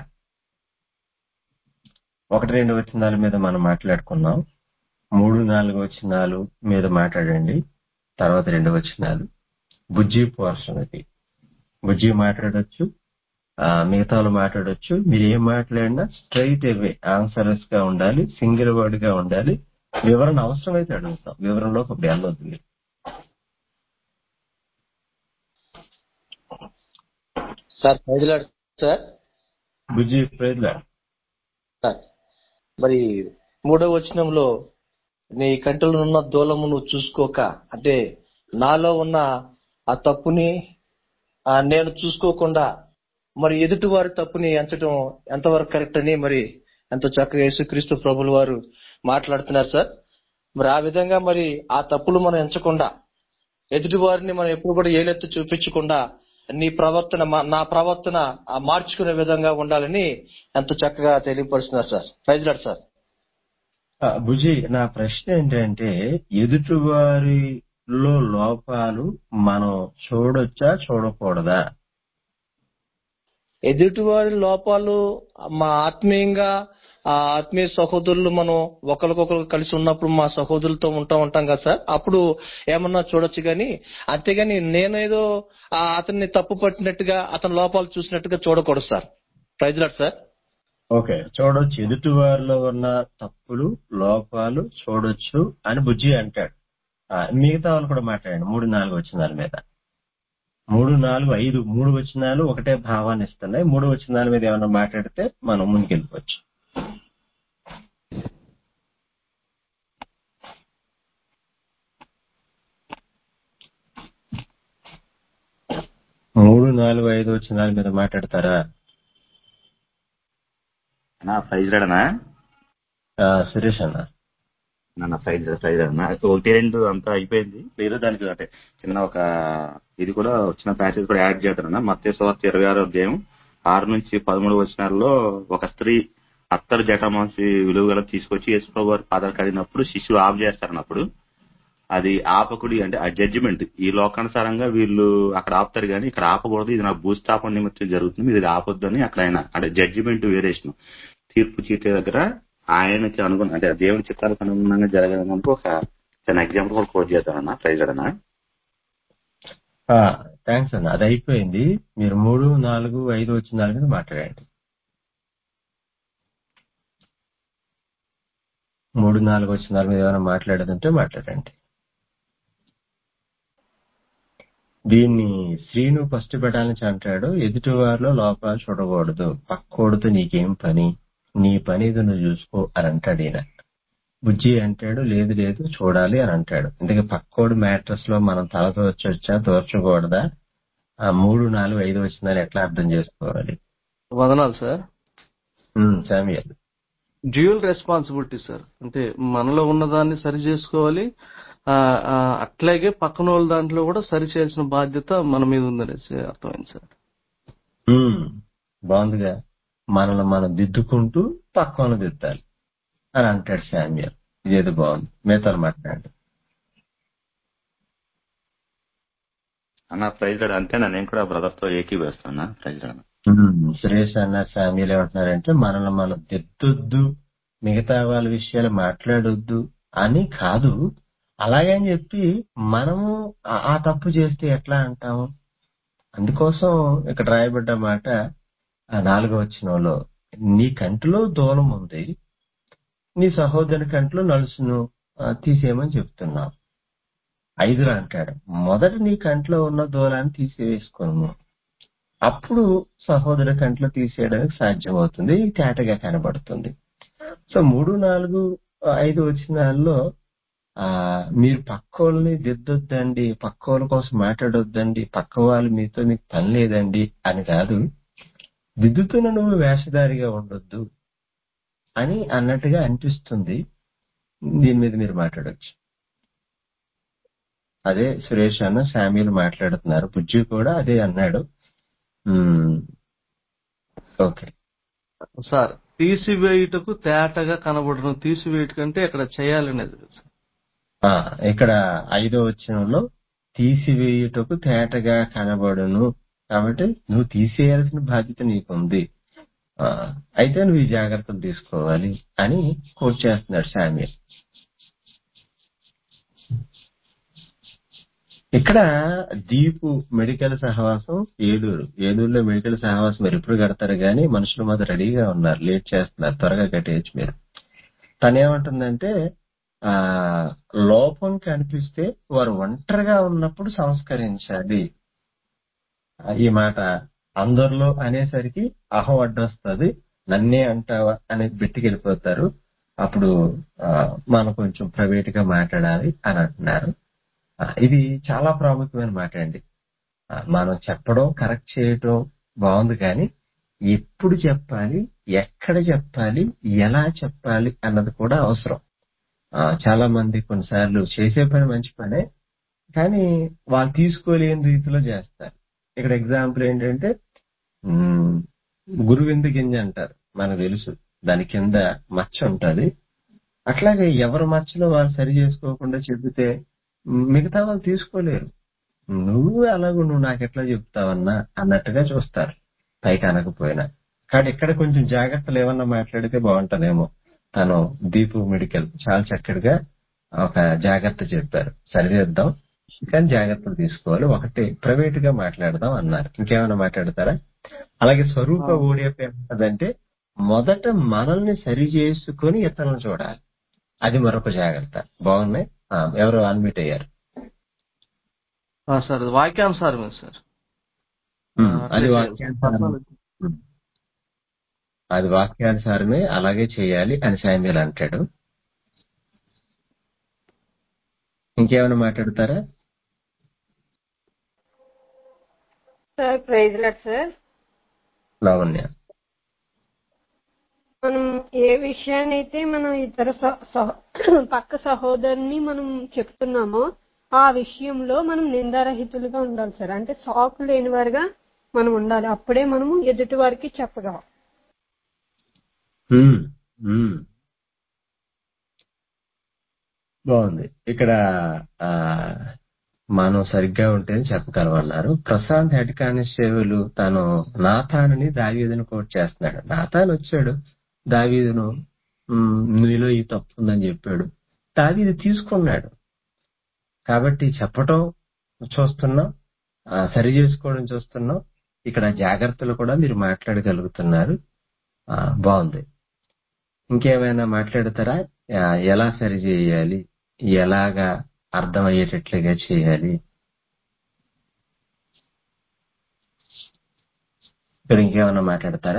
ఒకటి రెండు వచనాల మీద మనం మాట్లాడుకున్నాం మూడు నాలుగు వచనాలు మీద మాట్లాడండి తర్వాత రెండు వచనాలు బుజ్జి పోర్షన్ ఇది బుజ్జి మాట్లాడొచ్చు ఆ, మిగతా వాళ్ళు మాట్లాడొచ్చు మీరు ఏం మాట్లాడినా స్ట్రైట్ అవే ఆన్సర్స్ గా ఉండాలి సింగిల్ వర్డ్ గా ఉండాలి వివరణ అవసరమైతే అడుగుతాం వివరణలోకి ఇప్పుడు వెళ్ళొద్దు మీరు. సార్ ప్రైజ్లాడ్ సార్ బుజ్జి ప్రేర్లా సార్ మరి మూడవ వచనంలో నీ కంటిలో ఉన్న దూలము నువ్వు చూసుకోక అంటే నాలో ఉన్న ఆ తప్పుని ఆ నేను చూసుకోకుండా మరి ఎదుటి వారి తప్పుని ఎంచడం ఎంతవరకు కరెక్ట్ అని మరి ఎంతో చక్కగా యేసుక్రీస్తు ప్రభులు వారు మాట్లాడుతున్నారు సార్ మరి ఆ విధంగా మరి ఆ తప్పులు మనం ఎంచకుండా ఎదుటి వారిని మనం ఎప్పుడు కూడా ఏలెత్తి చూపించకుండా నీ ప్రవర్తన మా- నా ప్రవర్తన ఆ మార్చుకునే విధంగా ఉండాలని ఎంతో చక్కగా తెలియపరుస్తున్నారు సార్ ప్రైజ్లాడు సార్ ఆ, బుజి నా ప్రశ్న ఏంటంటే ఎదుటివారిలో లోపాలు మనం చూడొచ్చా చూడకూడదా ఎదుటివారి లోపాలు మా ఆత్మీయంగా ఆ ఆత్మీయ సహోదరులు మనం ఒకరికొకరు కలిసి ఉన్నప్పుడు మా సహోదరులతో ఉంటా ఉంటాం కదా సార్ అప్పుడు ఏమన్నా చూడొచ్చు కానీ అంతేగాని నేనేదో ఆ అతన్ని తప్పు పట్టినట్టుగా అతని లోపాలు చూసినట్టుగా చూడకూడదు సార్ ప్రైజ్లాడ్ సార్ ఓకే చూడొచ్చు ఎదుటివారిలో ఉన్న తప్పులు లోపాలు చూడొచ్చు అని బుజ్జి అంటాడు ఆ, మిగతా వాళ్ళు కూడా మాట్లాడండి మూడు నాలుగు వచనాల మీద మూడు నాలుగు ఐదు మూడు వచనాలు ఒకటే భావాన్ని ఇస్తున్నాయి మూడు వచనాల మీద ఏమైనా మాట్లాడితే మనం ముందుకెళ్ళిపోవచ్చు మూడు నాలుగు ఐదు వచనాల మీద మాట్లాడతారా అన్నా ప్రైజ్ రాడనా ఆ, సురేష్ అన్న నా ప్రైజ్ ప్రైజ్ రాడనా ఒకటి రెండు అంతా అయిపోయింది లేదు దానికి అంటే చిన్న ఒక ఇది కూడా చిన్న ప్యాసేజ్ కూడా యాడ్ చేస్తారన్న మత్స్య స్వార్థ ఇరవై ఆరో అధ్యాయం ఆరు నుంచి పదమూడు వచనాల్లో ఒక స్త్రీ అత్తరు జటమాంసి విలువ గల తీసుకొచ్చి యేసుప్రభు వారి పాదాలు కడిగినప్పుడు శిశువు ఆఫ్ చేస్తారన్నప్పుడు అది ఆపకుడి అంటే ఆ జడ్జిమెంట్ ఈ లోకానుసారంగా వీళ్ళు అక్కడ ఆపుతారు కానీ ఇక్కడ ఆపకూడదు ఇది నా భూస్థాపన నిమిత్తం జరుగుతుంది మీరు ఇది ఆపొద్దు అని అక్కడ ఆయన అంటే జడ్జిమెంట్ వేరియేషన్ తీర్పు చీటే దగ్గర ఆయనకి అనుగుణ అంటే దేవుని చిత్తాలకు అనుగుణంగా జరగడానికి ఒక చిన్న ఎగ్జాంపుల్ కూడా కోట్ చేద్దామన్నా ప్రైజ్ అన్నా థ్యాంక్స్ అన్న అది అయిపోయింది మీరు మూడు నాలుగు ఐదు వచనాల మీద మాట్లాడండి మూడు నాలుగు వచనాల మీద ఏమైనా మాట్లాడదంటే మాట్లాడండి దీన్ని శ్రీను ఫస్ట్ పెట్టాలని అంటాడు ఎదుటివారిలో లోపాలు చూడకూడదు పక్కోడితో నీకేం పని నీ పని ఇది నువ్వు చూసుకో అని అంటాడు ఈయన బుజ్జి అంటాడు లేదు లేదు చూడాలి అని అంటాడు అందుకే పక్కోడు మ్యాట్రస్ లో మనం తలతో వచ్చొచ్చా దోర్చకూడదా ఆ మూడు నాలుగు ఐదు వచ్చినాలు ఎట్లా అర్థం చేసుకోవాలి వదనాలు sir um, Samuel dual responsibility sir అంటే మనలో ఉన్నదాన్ని సరి చేసుకోవాలి ఆ, ఆ, అట్లాగే పక్కన వాళ్ళ దాంట్లో కూడా సరి చేయాల్సిన బాధ్యత మన మీద ఉందనేసి అర్థమైంది సార్ ఉమ్, బాగుందిగా మనల్ని మనం దిద్దుకుంటూ పక్కన దిద్దాలి అని అంటాడు శామ్యూయల్ ఇదేదో బాగుంది మిగతా మాట్లాడు అన్న ప్రైజ్ రాడు అంతేనా నేను కూడా బ్రదర్ తో ఏకీవేస్తున్నా ప్రైజ్ రాడు ఉమ్, సురేష్ అన్న శామ్యుల్ ఏమంటున్నారంటే మనల్ని మనం దిద్దొద్దు మిగతా వాళ్ళ విషయాలు మాట్లాడొద్దు అని కాదు అలాగని చెప్పి మనము ఆ ఆ తప్పు చేస్తే ఎట్లా అంటాము అందుకోసం ఇక్కడ రాయబడ్డ మాట ఆ నాలుగో వచనంలో నీ కంటిలో దూలం ఉంది నీ సహోదరుని కంటిలో నలుసును ఆ, తీసేయమని చెప్తున్నావు ఐదులో అంటాడు మొదట నీ కంట్లో ఉన్న దూలాన్ని తీసివేసుకోను అప్పుడు సహోదరు కంట్లో తీసేయడానికి సాధ్యమవుతుంది తేటగా కనబడుతుంది సో మూడు నాలుగు ఐదు వచనాల్లో ఆ మీరు పక్కోళ్ళని దిద్దొద్దండి పక్కోళ్ళ కోసం మాట్లాడొద్దండి పక్క వాళ్ళు మీతో మీకు పని లేదండి అని కాదు దిద్దుతున్న నువ్వు వేషధారిగా ఉండొద్దు అని అన్నట్టుగా అనిపిస్తుంది దీని మీద మీరు మాట్లాడొచ్చు అదే సురేష్ అన్న శామ్యుల్ మాట్లాడుతున్నారు బుజ్జి కూడా అదే అన్నాడు ఉమ్, ఓకే సార్ తీసివేయుటకు తేటగా కనబడను తీసివేయుట కంటే ఇక్కడ చేయాలనేది సార్ ఆ, ఇక్కడ ఐదో వచనంలో తీసివేయుటకు తేటగా కనబడును కాబట్టి నువ్వు తీసేయాల్సిన బాధ్యత నీకుంది ఆ, అయితే నువ్వు ఈ జాగ్రత్తలు తీసుకోవాలి అని కోట్ చేస్తున్నాడు శామ్యుల్ ఇక్కడ దీపు మెడికల్ సహవాసం ఏలూరు ఏలూరులో మెడికల్ సహవాసం మీరు ఎప్పుడు కడతారు కానీ మనుషులు మాత్రం రెడీగా ఉన్నారు లేట్ చేస్తున్నారు త్వరగా కట్టేయచ్చు మీరు తనేమంటుందంటే ఆ లోపం కనిపిస్తే వారు ఒంటరిగా ఉన్నప్పుడు సంస్కరించాలి ఆ, ఈ మాట అందరిలో అనేసరికి అహం అడ్డొస్తుంది నన్నే అంటావా అనేది బెట్టికెళ్ళిపోతారు అప్పుడు ఆ, మనం కొంచెం ప్రైవేట్ గా మాట్లాడాలి అని అంటున్నారు ఆ, ఇది చాలా ప్రాముఖ్యమైన మాట అండి ఆ, మనం చెప్పడం కరెక్ట్ చేయడం బాగుంది కానీ ఎప్పుడు చెప్పాలి ఎక్కడ చెప్పాలి ఎలా చెప్పాలి అన్నది కూడా అవసరం ఆ, చాలా మంది కొన్నిసార్లు చేసే పని మంచి పనే కానీ వాళ్ళు తీసుకోలేని రీతిలో చేస్తారు ఇక్కడ ఎగ్జాంపుల్ ఏంటంటే ఉమ్, గురువింద గింజ అంటారు మనకు తెలుసు దాని కింద మచ్చ ఉంటది అట్లాగే ఎవరి మచ్చలో వాళ్ళు సరి చేసుకోకుండా చెబితే ఉమ్, మిగతా వాళ్ళు తీసుకోలేరు నువ్వు అలాగూ నువ్వు నాకు ఎట్లా చెప్తావన్నా అన్నట్టుగా చూస్తారు పైకి అనకపోయినా కానీ ఇక్కడ కొంచెం జాగ్రత్తలు ఏమన్నా మాట్లాడితే బాగుంటదేమో తను దీపు మెడికల్ చాలా చక్కటిగా ఒక జాగ్రత్త చెప్పారు సరిదిద్దాం కానీ జాగ్రత్తలు తీసుకోవాలి ఒకటి ప్రైవేట్ గా మాట్లాడదాం అన్నారు ఇంకేమైనా మాట్లాడతారా అలాగే స్వరూప ఓడియప్ ఏమంటదంటే మొదట మనల్ని సరి చేసుకుని ఇతరులను చూడాలి అది మరొక జాగ్రత్త బాగున్నాయి ఆ, ఎవరు అన్మిట్ అయ్యారు ఆ, సార్ అది వాక్యానుసారమే సార్ ఆ, ఉమ్, అట్లే అది చేయాలి సార్ వాక్యానుసారం పర్సనల్ ఉమ్, అది వాక్యానుసారమే అలాగే చేయాలి అని శామ్యుల్ అంటాడు ఇంకేమైనా మాట్లాడతారా sir praise lord sir Lavanya మనం ఏ విషయాన్ని అయితే మనం ఇతర సహ- సహ- పక్క సహోదరుని మనం చెప్తున్నామో ఆ విషయంలో మనం నిందారహితులుగా ఉండాలి సార్ అంటే సాకు లేని వారుగా మనం ఉండాలి అప్పుడే మనము ఎదుటి వారికి చెప్పగలం ఉమ్, ఉమ్. బాగుంది ఇక్కడ ఆ మనం సరిగ్గా ఉంటేనే చెప్పగలమన్నారు ప్రశాంత్ హెడ్ కానిస్టేబుల్ తను నాథానుని దావీదుని కోట్ చేస్తున్నాడు నాథాన్ వచ్చాడు దావీదును "ఉమ్, నీలో ఈ తప్పు ఉందని చెప్పాడు దావీదు తీసుకున్నాడు కాబట్టి చెప్పటం చూస్తున్నాం ఆ, సరి చేసుకోవడం చూస్తున్నాం ఇక్కడ జాగ్రత్తలు కూడా మీరు మాట్లాడగలుగుతున్నారు ఆ, బాగుంది ఇంకేమైనా మాట్లాడతారా ఆ, ఎలా సరి చేయాలి ఎలాగా అర్థమయ్యేటట్లుగా చేయాలి ఇక్కడ ఇంకేమైనా మాట్లాడతారా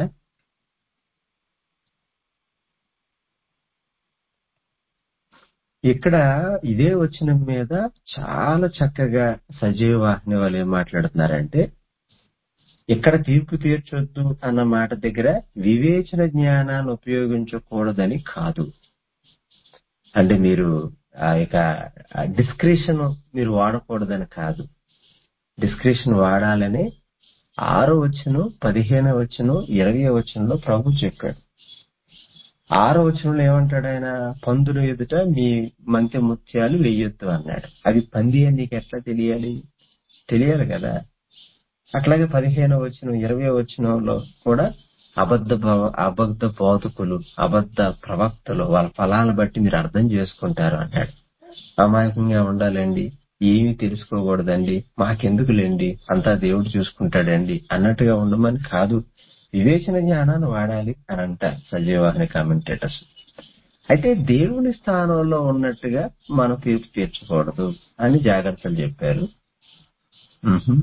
ఇక్కడ ఇదే వచ్చిన మీద చాలా చక్కగా సజీవ వాహిని వాళ్ళు ఏం మాట్లాడుతున్నారంటే ఇక్కడ తీర్పు తీర్చొద్దు అన్న మాట దగ్గర వివేచన జ్ఞానాన్ని ఉపయోగించకూడదని కాదు అంటే మీరు ఆ యొక్క డిస్క్రిషన్ మీరు వాడకూడదని కాదు డిస్క్రిషన్ వాడాలని ఆరో వచ్చును పదిహేనో వచ్చును ఇరవై వచ్చునులో ప్రభు చెప్పాడు ఆరో వచనంలో ఏమంటాడు ఆయన పందులు ఎదుట మీ మంచి ముత్యాలు వెయ్యొద్దు అన్నాడు అవి పంది అని నీకు ఎట్లా తెలియాలి తెలియాలి కదా అట్లాగే పదిహేనో వచనం ఇరవై వచనంలో కూడా అబద్ధ భవ- అబద్ధ బోధకులు అబద్ధ ప్రవక్తలు వాళ్ళ ఫలాలను బట్టి మీరు అర్థం చేసుకుంటారు అన్నాడు అమాయకంగా ఉండాలండి ఏమీ తెలుసుకోకూడదండి మాకెందుకులేండి అంతా దేవుడు చూసుకుంటాడండి అన్నట్టుగా ఉండమని కాదు వివేచన జ్ఞానాన్ని వాడాలి అని అంటారు సజీవాహిని కామెంటేటర్స్ అయితే దేవుని స్థానంలో ఉన్నట్టుగా మనం తీర్పు తీర్చకూడదు అని జాగ్రత్తలు చెప్పారు మ్హూ.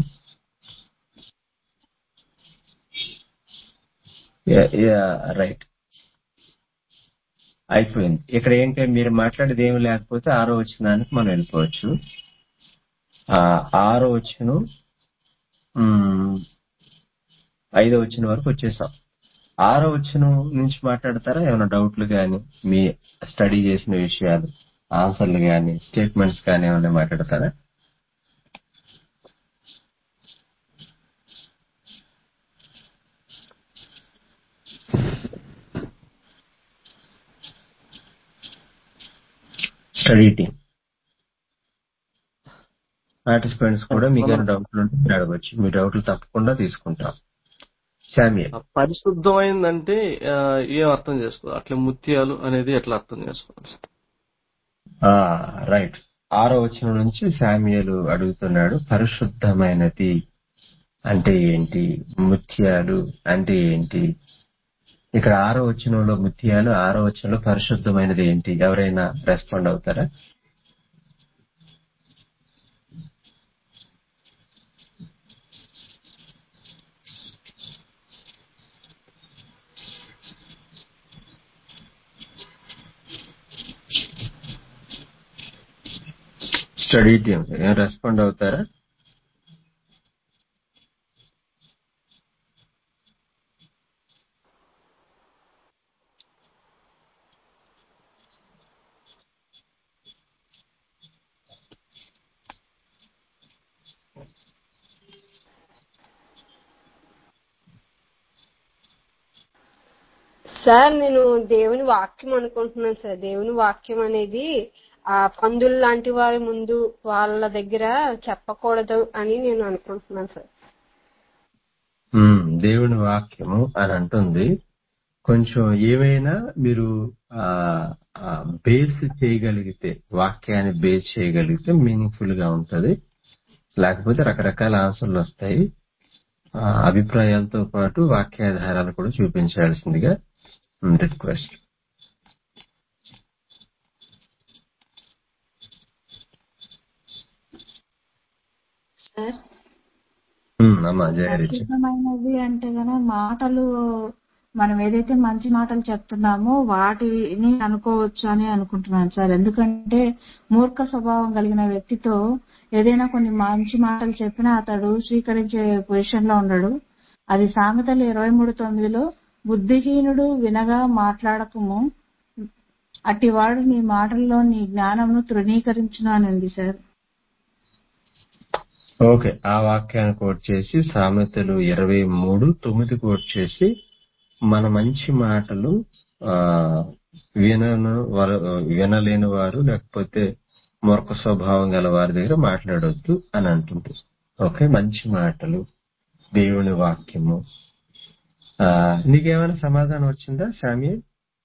యా- యా, రైట్ అయిపోయింది ఇక్కడ ఏంటి మీరు మాట్లాడేది ఏమి లేకపోతే ఆరో వచ్చినానికి మనం వెళ్ళిపోవచ్చు ఆ ఆరో వచ్చును ఐదో వచ్చిన వరకు వచ్చేసాం ఆరో వచ్చిన నుంచి మాట్లాడతారా ఏమైనా డౌట్లు కానీ మీ స్టడీ చేసిన విషయాలు ఆన్సర్లు కానీ స్టేట్మెంట్స్ కానీ ఏమైనా మాట్లాడతారా స్టడీ టీమ్ పార్టిసిపెంట్స్ కూడా మీకు ఏమైనా డౌట్లు ఉంటే అడగచ్చు మీ డౌట్లు తప్పకుండా తీసుకుంటాం శామ్యల్ ఆ పరిశుద్ధమైందంటే ఆ, ఏం అర్థం చేసుకోవాలి అట్లా ముత్యాలు అనేది ఎట్లా అర్థం చేసుకోవాలి ఆ రైట్ ఆరో వచనం నుంచి శామ్యులు అడుగుతున్నాడు పరిశుద్ధమైనది అంటే ఏంటి ముత్యాలు అంటే ఏంటి ఇక్కడ ఆరో వచనంలో ముత్యాలు ఆరో వచనంలో పరిశుద్ధమైనది ఏంటి ఎవరైనా రెస్పాండ్ అవుతారా స్టడీ టీమ్ ఏం రెస్పాండ్ అవుతారా సార్ నేను దేవుని వాక్యం అనుకుంటున్నాను సార్ దేవుని వాక్యం అనేది ఆ పందులు లాంటి వారి ముందు వాళ్ళ దగ్గర చెప్పకూడదు అని నేను అనుకుంటున్నాను సార్ ఉమ్, దేవుని వాక్యము అని అంటుంది కొంచెం ఏమైనా మీరు ఆ బేస్ చేయగలిగితే వాక్యాన్ని బేస్ చేయగలిగితే మీనింగ్ఫుల్ గా ఉంటది లేకపోతే రకరకాల ఆన్సర్లు వస్తాయి ఆ, అభిప్రాయాలతో పాటు వాక్యాధారాలు కూడా చూపించాల్సిందిగా రిక్వెస్ట్ సార్ అమ్మా జయరిచ పరిశుద్ధమైనది అంటే గన మాటలు మనం ఏదైతే మంచి మాటలు చెప్తున్నామో వాటిని అనుకోవచ్చు అని అనుకుంటున్నాను సార్ ఎందుకంటే మూర్ఖ స్వభావం కలిగిన వ్యక్తితో ఏదైనా కొన్ని మంచి మాటలు చెప్పినా అతడు స్వీకరించే పొజిషన్ లో ఉండడు అది సామెతలు ఇరవై మూడు తొమ్మిదిలో బుద్ధిహీనుడు వినగా మాట్లాడకము అట్టివాడు నీ మాటల్లో నీ జ్ఞానంను తృణీకరించును అని ఉంది సార్ ఓకే ఆ వాక్యాన్ని కోట్ చేసి సామెతలు ఇరవై మూడు తొమ్మిది కోట్ చేసి మన మంచి మాటలు ఆ వినను వారు వినలేని వారు లేకపోతే మూర్ఖ స్వభావం గల వారి దగ్గర మాట్లాడొద్దు అని అంటుంది ఓకే మంచి మాటలు దేవుని వాక్యము ఆ నీకేమైనా సమాధానం వచ్చిందా శామ్య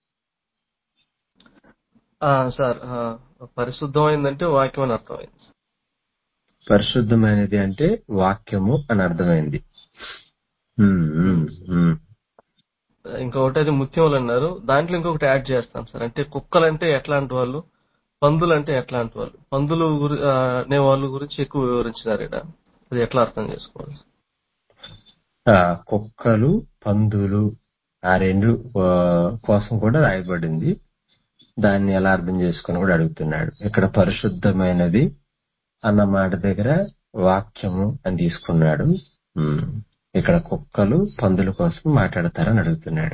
ఆ, సార్ ఆ, పరిశుద్ధమైందంటే వాక్యం అని అర్థమైంది పరిశుద్ధమైనది అంటే వాక్యము అని అర్థమైంది ఉమ్, ఉమ్, ఉమ్. ఇంకొకటి అది ముత్యములు అన్నారు దాంట్లో ఇంకొకటి యాడ్ చేస్తాం సార్ అంటే కుక్కలు అంటే ఎట్లాంటి వాళ్ళు పందులు అంటే ఎట్లాంటి వాళ్ళు పందులు గురి- ఆ, అనే వాళ్ళ గురించి ఎక్కువ వివరించినారు ఇక్కడ అది ఎట్లా అర్థం చేసుకోవాలి ఆ, కుక్కలు పందులు ఆ రెండు ఆ, కోసం కూడా రాయబడింది దాన్ని ఎలా అర్థం చేసుకుని కూడా అడుగుతున్నాడు ఇక్కడ పరిశుద్ధమైనది అన్న మాట దగ్గర వాక్యము అని తీసుకున్నాడు ఉమ్. ఇక్కడ కుక్కలు పందుల కోసం మాట్లాడతారని అడుగుతున్నాడు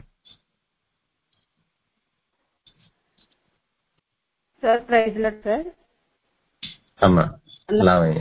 సార్ ప్రైజ్ లాడ్ సార్ అమ్మా లావయ్య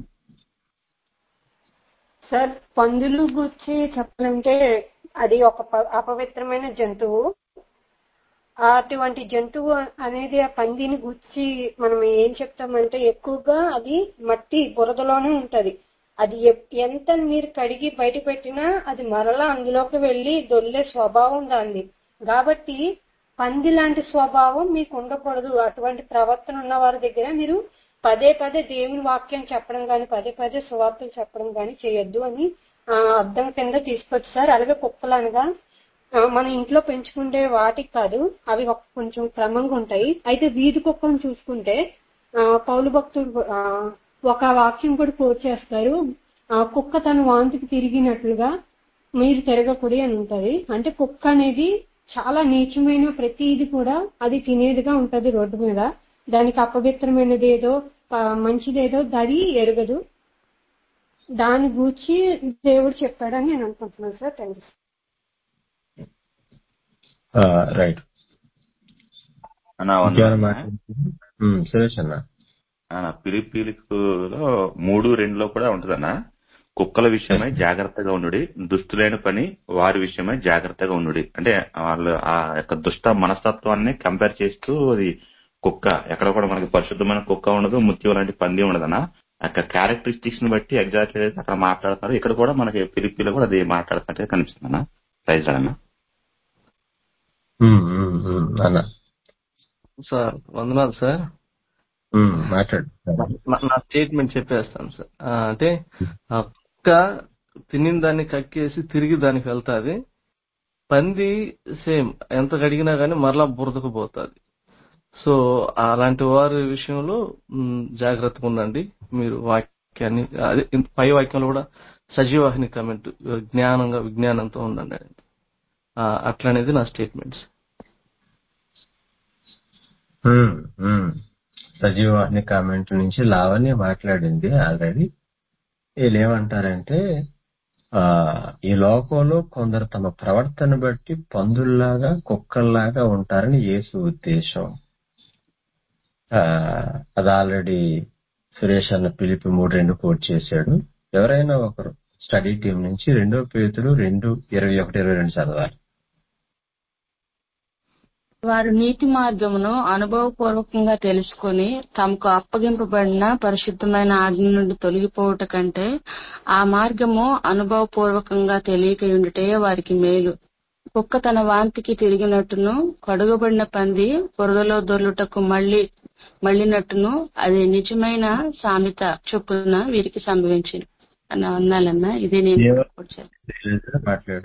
సార్ పందులు గురించి చెప్పాలంటే అది ఒక ప- అపవిత్రమైన జంతువు అటువంటి జంతువు అనేది ఆ పందిని గుచ్చి మనం ఏం చెప్తామంటే ఎక్కువగా అది మట్టి బురదలోనే ఉంటది అది ఎప్- ఎంత మీరు కడిగి బయట పెట్టినా అది మరలా అందులోకి వెళ్లి దొల్లే స్వభావం దాన్ని కాబట్టి పంది లాంటి స్వభావం మీకు ఉండకూడదు అటువంటి ప్రవర్తన ఉన్న వారి దగ్గర మీరు పదే పదే దేవుని వాక్యం చెప్పడం గాని పదే పదే సువార్తలు చెప్పడం గాని చేయొద్దు అని ఆ, అర్థం కింద తీసుకొచ్చి సార్ అలాగే కుక్కలు అనగా ఆ, మన ఇంట్లో పెంచుకుంటే వాటికి కాదు అవి ఒక కొంచెం క్రమంగా ఉంటాయి అయితే వీధి కుక్కను చూసుకుంటే ఆ, పౌలు భక్తుడు ఆ, ఒక వాక్యం కూడా కోట్ చేస్తారు ఆ, కుక్క తన వాంతికి తిరిగినట్లుగా మీరు తిరగకూడి అని ఉంటది అంటే కుక్క అనేది చాలా నీచమైన ప్రతిది కూడా అది తినేదిగా ఉంటది రోడ్డు మీద దానికి అపవిత్రమైనది ఏదో ఆ, మంచిదేదో దరి ఎరగదు దాని గూర్చి దేవుడు చెప్పాడని నేను అనుకుంటున్నాను సార్ థ్యాంక్ యూ రైట్ అన్నా ఇంకేమైనా వందనాలు మాట్లాడుతున్నా సురేష్ అన్న అన్న పిలిపిలికులో మూడు రెండులో కూడా ఉంటదన్నా కుక్కల విషయమై జాగ్రత్తగా ఉండుడి దుస్తులైన పని వారి విషయమై జాగ్రత్తగా ఉండుడి అంటే వాళ్ళు ఆ యొక్క దుష్ట మనస్తత్వాన్ని కంపేర్ చేస్తూ అది కుక్క ఎక్కడ కూడా మనకి పరిశుద్ధమైన కుక్క ఉండదు ముత్యం లాంటి పంది ఉండదన్నా ఆ యొక్క క్యారెక్టరిస్టిక్స్ ని బట్టి ఎగ్జాక్ట్ అక్కడ మాట్లాడతారు ఇక్కడ కూడా మనకి పిలిపిలో కూడా అది మాట్లాడుతున్నట్టుగా కనిపిస్తుంది అన్న ప్రైజ్ అన్న ఉమ్, ఉమ్, ఉమ్, అన్న సార్ వందనాలు సార్ ఉమ్, మాట్లాడు నా- నా స్టేట్మెంట్ చెప్పేస్తాను సార్ ఆ, అంటే ఆ కుక్క తినిన దాన్ని కక్కేసి తిరిగి దానికి వెళ్తాది పంది సేమ్ ఎంత కడిగినా గానీ మరలా బురదకు పోతుంది సో అలాంటి వారి విషయంలో మ్, జాగ్రత్తగా ఉండండి మీరు వాక్యాన్ని అదే ఇంత పై వాక్యంలో కూడా సజీవాహిని కమెంట్ జ్ఞానంగా విజ్ఞానంతో ఉండండి ఆ, అట్లనేది నా స్టేట్మెంట్స్ ఉమ్, ఉమ్. సజీవాన్ని కామెంట్ నుంచి లావణ్య మాట్లాడింది ఆల్రెడీ వీళ్ళు ఏమంటారంటే ఆ ఈ లోకంలో కొందరు తమ ప్రవర్తన బట్టి పందుల్లాగా కుక్కల్లాగా ఉంటారని యేసు ఉద్దేశం ఆ అది ఆల్రెడీ సురేష్ అన్న పిలిపి మూడు రెండు కోట్ చేశాడు ఎవరైనా ఒకరు స్టడీ టీం నుంచి రెండో పేతులు రెండు ఇరవై ఒకటి ఇరవై రెండు చదవాలి వారు నీతి మార్గమును అనుభవపూర్వకంగా తెలుసుకొని తమకు అప్పగింపబడిన పరిశుద్ధమైన ఆజ్ఞ నుండి తొలగిపోవుట కంటే ఆ మార్గము అనుభవపూర్వకంగా తెలియక ఉండుటే వారికి మేలు కుక్క తన వాంతికి తిరిగినట్టును కడుగబడిన పంది బురదలో దొర్లుటకు మళ్ళీ మళ్ళినట్టును అది నిజమైన సామెత చొప్పున వీరికి సంభవించింది అన్న అన్నాలన్నా ఇదే నేను ఏమో వచ్చాను తెలియదు, మాట్లాడు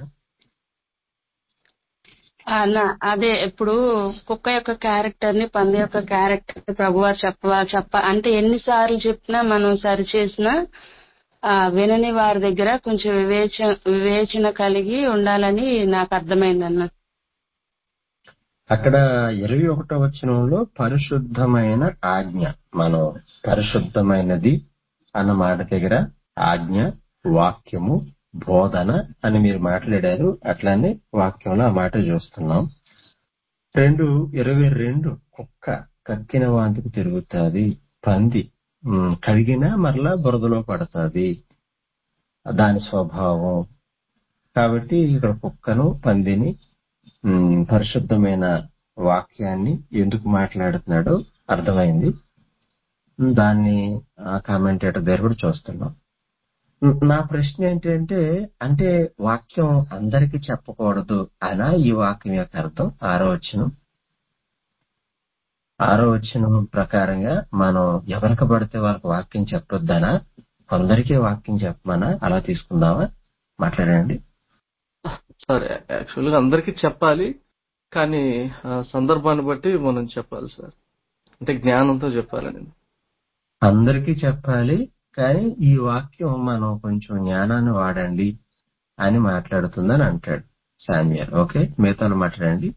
అన్న అదే ఇప్పుడు కుక్క యొక్క క్యారెక్టర్ ని పంది యొక్క క్యారెక్టర్ ని ప్రభువారు చెప్ప చెప్ప అంటే ఎన్నిసార్లు చెప్పినా మనం సరి చేసినా ఆ, వినని వారి దగ్గర కొంచెం వివేచ వివేచన కలిగి ఉండాలని నాకు అర్థమైందన్న అక్కడ ఇరవై ఒకటో వచనంలో పరిశుద్ధమైన ఆజ్ఞ మనం పరిశుద్ధమైనది అన్న మాట దగ్గర ఆజ్ఞ వాక్యము బోధన అని మీరు మాట్లాడారు అట్లానే వాక్యంలో ఆ మాట చూస్తున్నాం రెండు ఇరవై రెండు కుక్క కక్కిన వాంతికి తిరుగుతాది పంది ఉమ్, కడిగినా మరలా బురదలో పడుతుంది దాని స్వభావం కాబట్టి ఇక్కడ కుక్కను పందిని ఉమ్, పరిశుద్ధమైన వాక్యాన్ని ఎందుకు మాట్లాడుతున్నాడో అర్థమైంది ఉమ్, దాన్ని ఆ కామెంటేటర్ దగ్గర కూడా చూస్తున్నాం ఉమ్, నా ప్రశ్న ఏంటంటే అంటే వాక్యం అందరికీ చెప్పకూడదు అనా ఈ వాక్యం యొక్క అర్థం ఆరో వచనం ఆరో వచనం ప్రకారంగా మనం ఎవరికి పడితే వాళ్ళకి వాక్యం చెప్పొద్దనా కొందరికీ వాక్యం చెప్పమనా అలా తీసుకుందామా మాట్లాడండి సరే యాక్చువల్ గా అందరికీ చెప్పాలి కానీ ఆ, సందర్భాన్ని బట్టి మనం చెప్పాలి సార్ అంటే జ్ఞానంతో చెప్పాలని అందరికీ చెప్పాలి కానీ ఈ వాక్యం మనం కొంచెం జ్ఞానాన్ని వాడండి అని మాట్లాడుతుందని అంటాడు సామ్యల్ ఓకే మిగతా మాట్లాడండి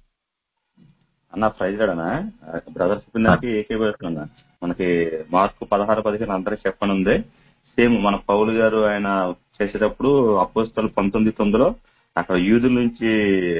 అన్న ప్రైజ్ గడనా బ్రదర్స్ పిల్లలకి ఏకీభవిస్తున్నా మనకి మార్కు పదహారు పదిహేను అందరికి చెప్పనుంది సేమ్ మన పౌలు గారు ఆయన చేసేటప్పుడు అపోస్తలు పంతొమ్మిది తొమ్మిదిలో అక్కడ యూదుల నుంచి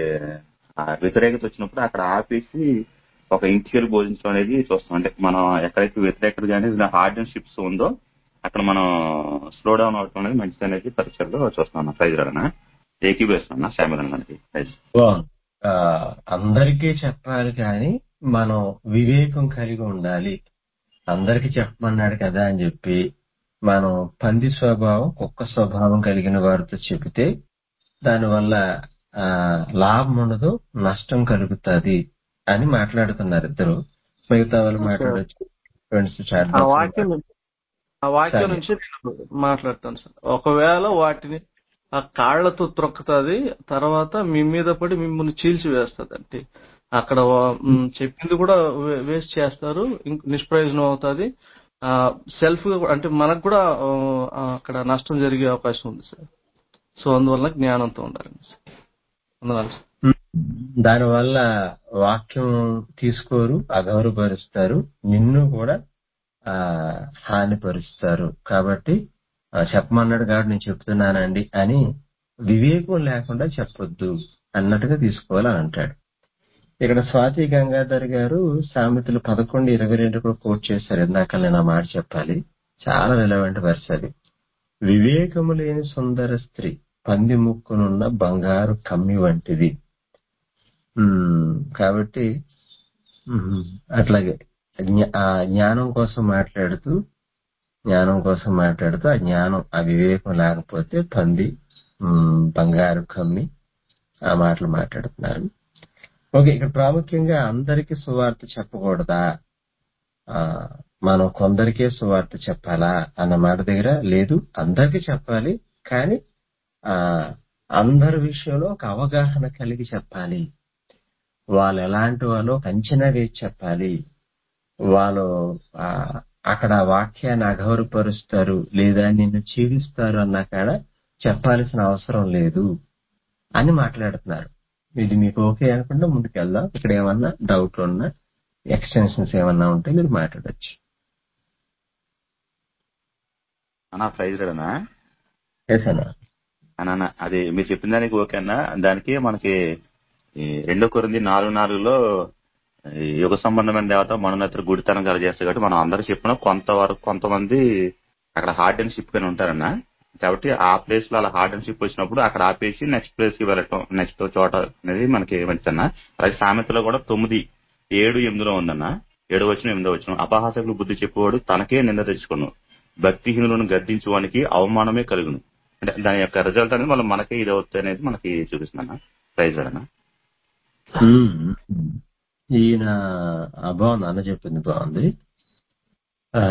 ఆ, వ్యతిరేకత వచ్చినప్పుడు అక్కడ ఆపేసి ఒక ఇంటికి వెళ్ళి బోధించడం అనేది చూస్తాం అంటే మనం ఎక్కడైతే వ్యతిరేకత కానీ హార్డన్షిప్స్ ఉందో అక్కడ మనం స్లో డౌన్ అవడం అనేది మంచిది అనేది పరిచయంలో చూస్తున్నాం ప్రైజ్ గడనా ఏకీభవిస్తున్నా శామిల్ మనకి ప్రైజ్ బాగుంది ఆ, అందరికీ చెప్పాలి కానీ మనం వివేకం కలిగి ఉండాలి అందరికీ చెప్పమన్నాడు కదా అని చెప్పి మనం పంది స్వభావం కుక్క స్వభావం కలిగిన వారితో చెబితే దానివల్ల ఆ, లాభం ఉండదు నష్టం కలుగుతుంది అని మాట్లాడుతున్నారు ఇద్దరు మిగతా వాళ్ళు మాట్లాడొచ్చు ఫ్రెండ్స్ చాట్ ఆ బాక్స్ వాక్యం నుంచి- ఆ వాక్యం సరే. నుంచి నేను మాట్లాడతాను సార్ ఒకవేళ వాటిని ఆ కాళ్లతో త్రొక్కుతుంది తర్వాత మీ మీద పడి మిమ్మల్ని చీల్చి వేస్తుంది అంటే అక్కడ వా- మ్, చెప్పింది కూడా వే- వేస్ట్ చేస్తారు ఇంక నిష్ప్రయోజనం అవుతుంది సెల్ఫ్ అంటే మనకు కూడా ఆ, అక్కడ నష్టం జరిగే అవకాశం ఉంది సార్ సో అందువల్ల జ్ఞానంతో ఉండాలండి సార్ అందువల్ల సార్. దానివల్ల వాక్యం తీసుకోరు అగౌరవపరుస్తారు నిన్ను కూడా ఆ హానిపరుస్తారు కాబట్టి ఆ, చెప్పమన్నాడు కాబట్టి నేను చెప్తున్నానండి అని వివేకం లేకుండా చెప్పొద్దు అన్నట్టుగా తీసుకోవాలని అంటాడు ఇక్కడ స్వాతి గంగాధర్ గారు సామెతలు పదకొండు ఇరవై రెండు కూడా కోట్ చేశారు ఇందాక నేను ఆ మాట చెప్పాలి చాలా రిలవెంట్ వర్స్ అది వివేకము లేని సుందర స్త్రీ పంది ముక్కునున్న బంగారు కమ్మి వంటిది ఉమ్, కాబట్టి ఉమ్, అట్లాగే జ్ఞా- ఆ జ్ఞానం కోసం మాట్లాడుతూ జ్ఞానం కోసం మాట్లాడుతూ ఆ జ్ఞానం ఆ వివేకం లేకపోతే పంది ఉమ్, బంగారు కమ్మి ఆ మాటలు మాట్లాడుతున్నారు ఓకే ఇక్కడ ప్రాముఖ్యంగా అందరికీ సువార్త చెప్పకూడదా ఆ, మనం కొందరికే సువార్త చెప్పాలా అన్న మాట దగ్గర లేదు అందరికీ చెప్పాలి కానీ ఆ అందరి విషయంలో ఒక అవగాహన కలిగి చెప్పాలి వాళ్ళు ఎలాంటి వాళ్ళు ఒక అంచనా వేసి చెప్పాలి వాళ్ళు ఆ, అక్కడ వాక్యాన్ని అగౌరవపరుస్తారు లేదా నిన్ను చీడిస్తారు అన్న కాడ చెప్పాల్సిన అవసరం లేదు అని మాట్లాడుతున్నారు ఇది మీకు ఓకే అనుకుంటే ముందుకు వెళ్దాం ఇక్కడ ఏమన్నా డౌట్ ఉన్నా ఎక్స్టెన్షన్స్ ఏమన్నా ఉంటే మీరు మాట్లాడొచ్చు అన్నా ప్రైజ్ అన్నా ఎస్ అన్న అన్న అది మీరు చెప్పిన దానికి ఓకే అన్న దానికి మనకి ఈ రెండో కొరింది నాలుగు నాలుగులో ఈ యుగ సంబంధమైన దేవత మనోన్నతులు గుడితనం కలగజేస్తారు కాబట్టి మనం అందరూ చెప్పిన కొంతవరకు కొంతమంది అక్కడ హార్డ్ అండ్ షిప్ గా ఉంటారన్న కాబట్టి ఆ ప్లేస్ లో అలా హార్డ్ అండ్ షిప్ వచ్చినప్పుడు అక్కడ ఆపేసి నెక్స్ట్ ప్లేస్ కి వెళ్ళటం నెక్స్ట్ చోట అనేది మనకి మంచిదన్న అలాగే సామెతలో కూడా తొమ్మిది ఏడు ఎనిమిదిలో ఉందన్న ఏడు వచ్చిన ఎనిమిదో వచ్చిన అపహాసకులు బుద్ధి చెప్పేవాడు తనకే నింద తెచ్చుకును భక్తిహీనులను గద్దించువానికి అవమానమే కలుగును అంటే దాని యొక్క రిజల్ట్ అనేది మళ్ళీ మనకే ఇది అవుతుంది అనేది మనకి చూపిస్తున్నా ప్రైజ్ అన్న మ్మ్. ఈయన ఆ, బాగుంది అన్న చెప్పింది బాగుంది ఆ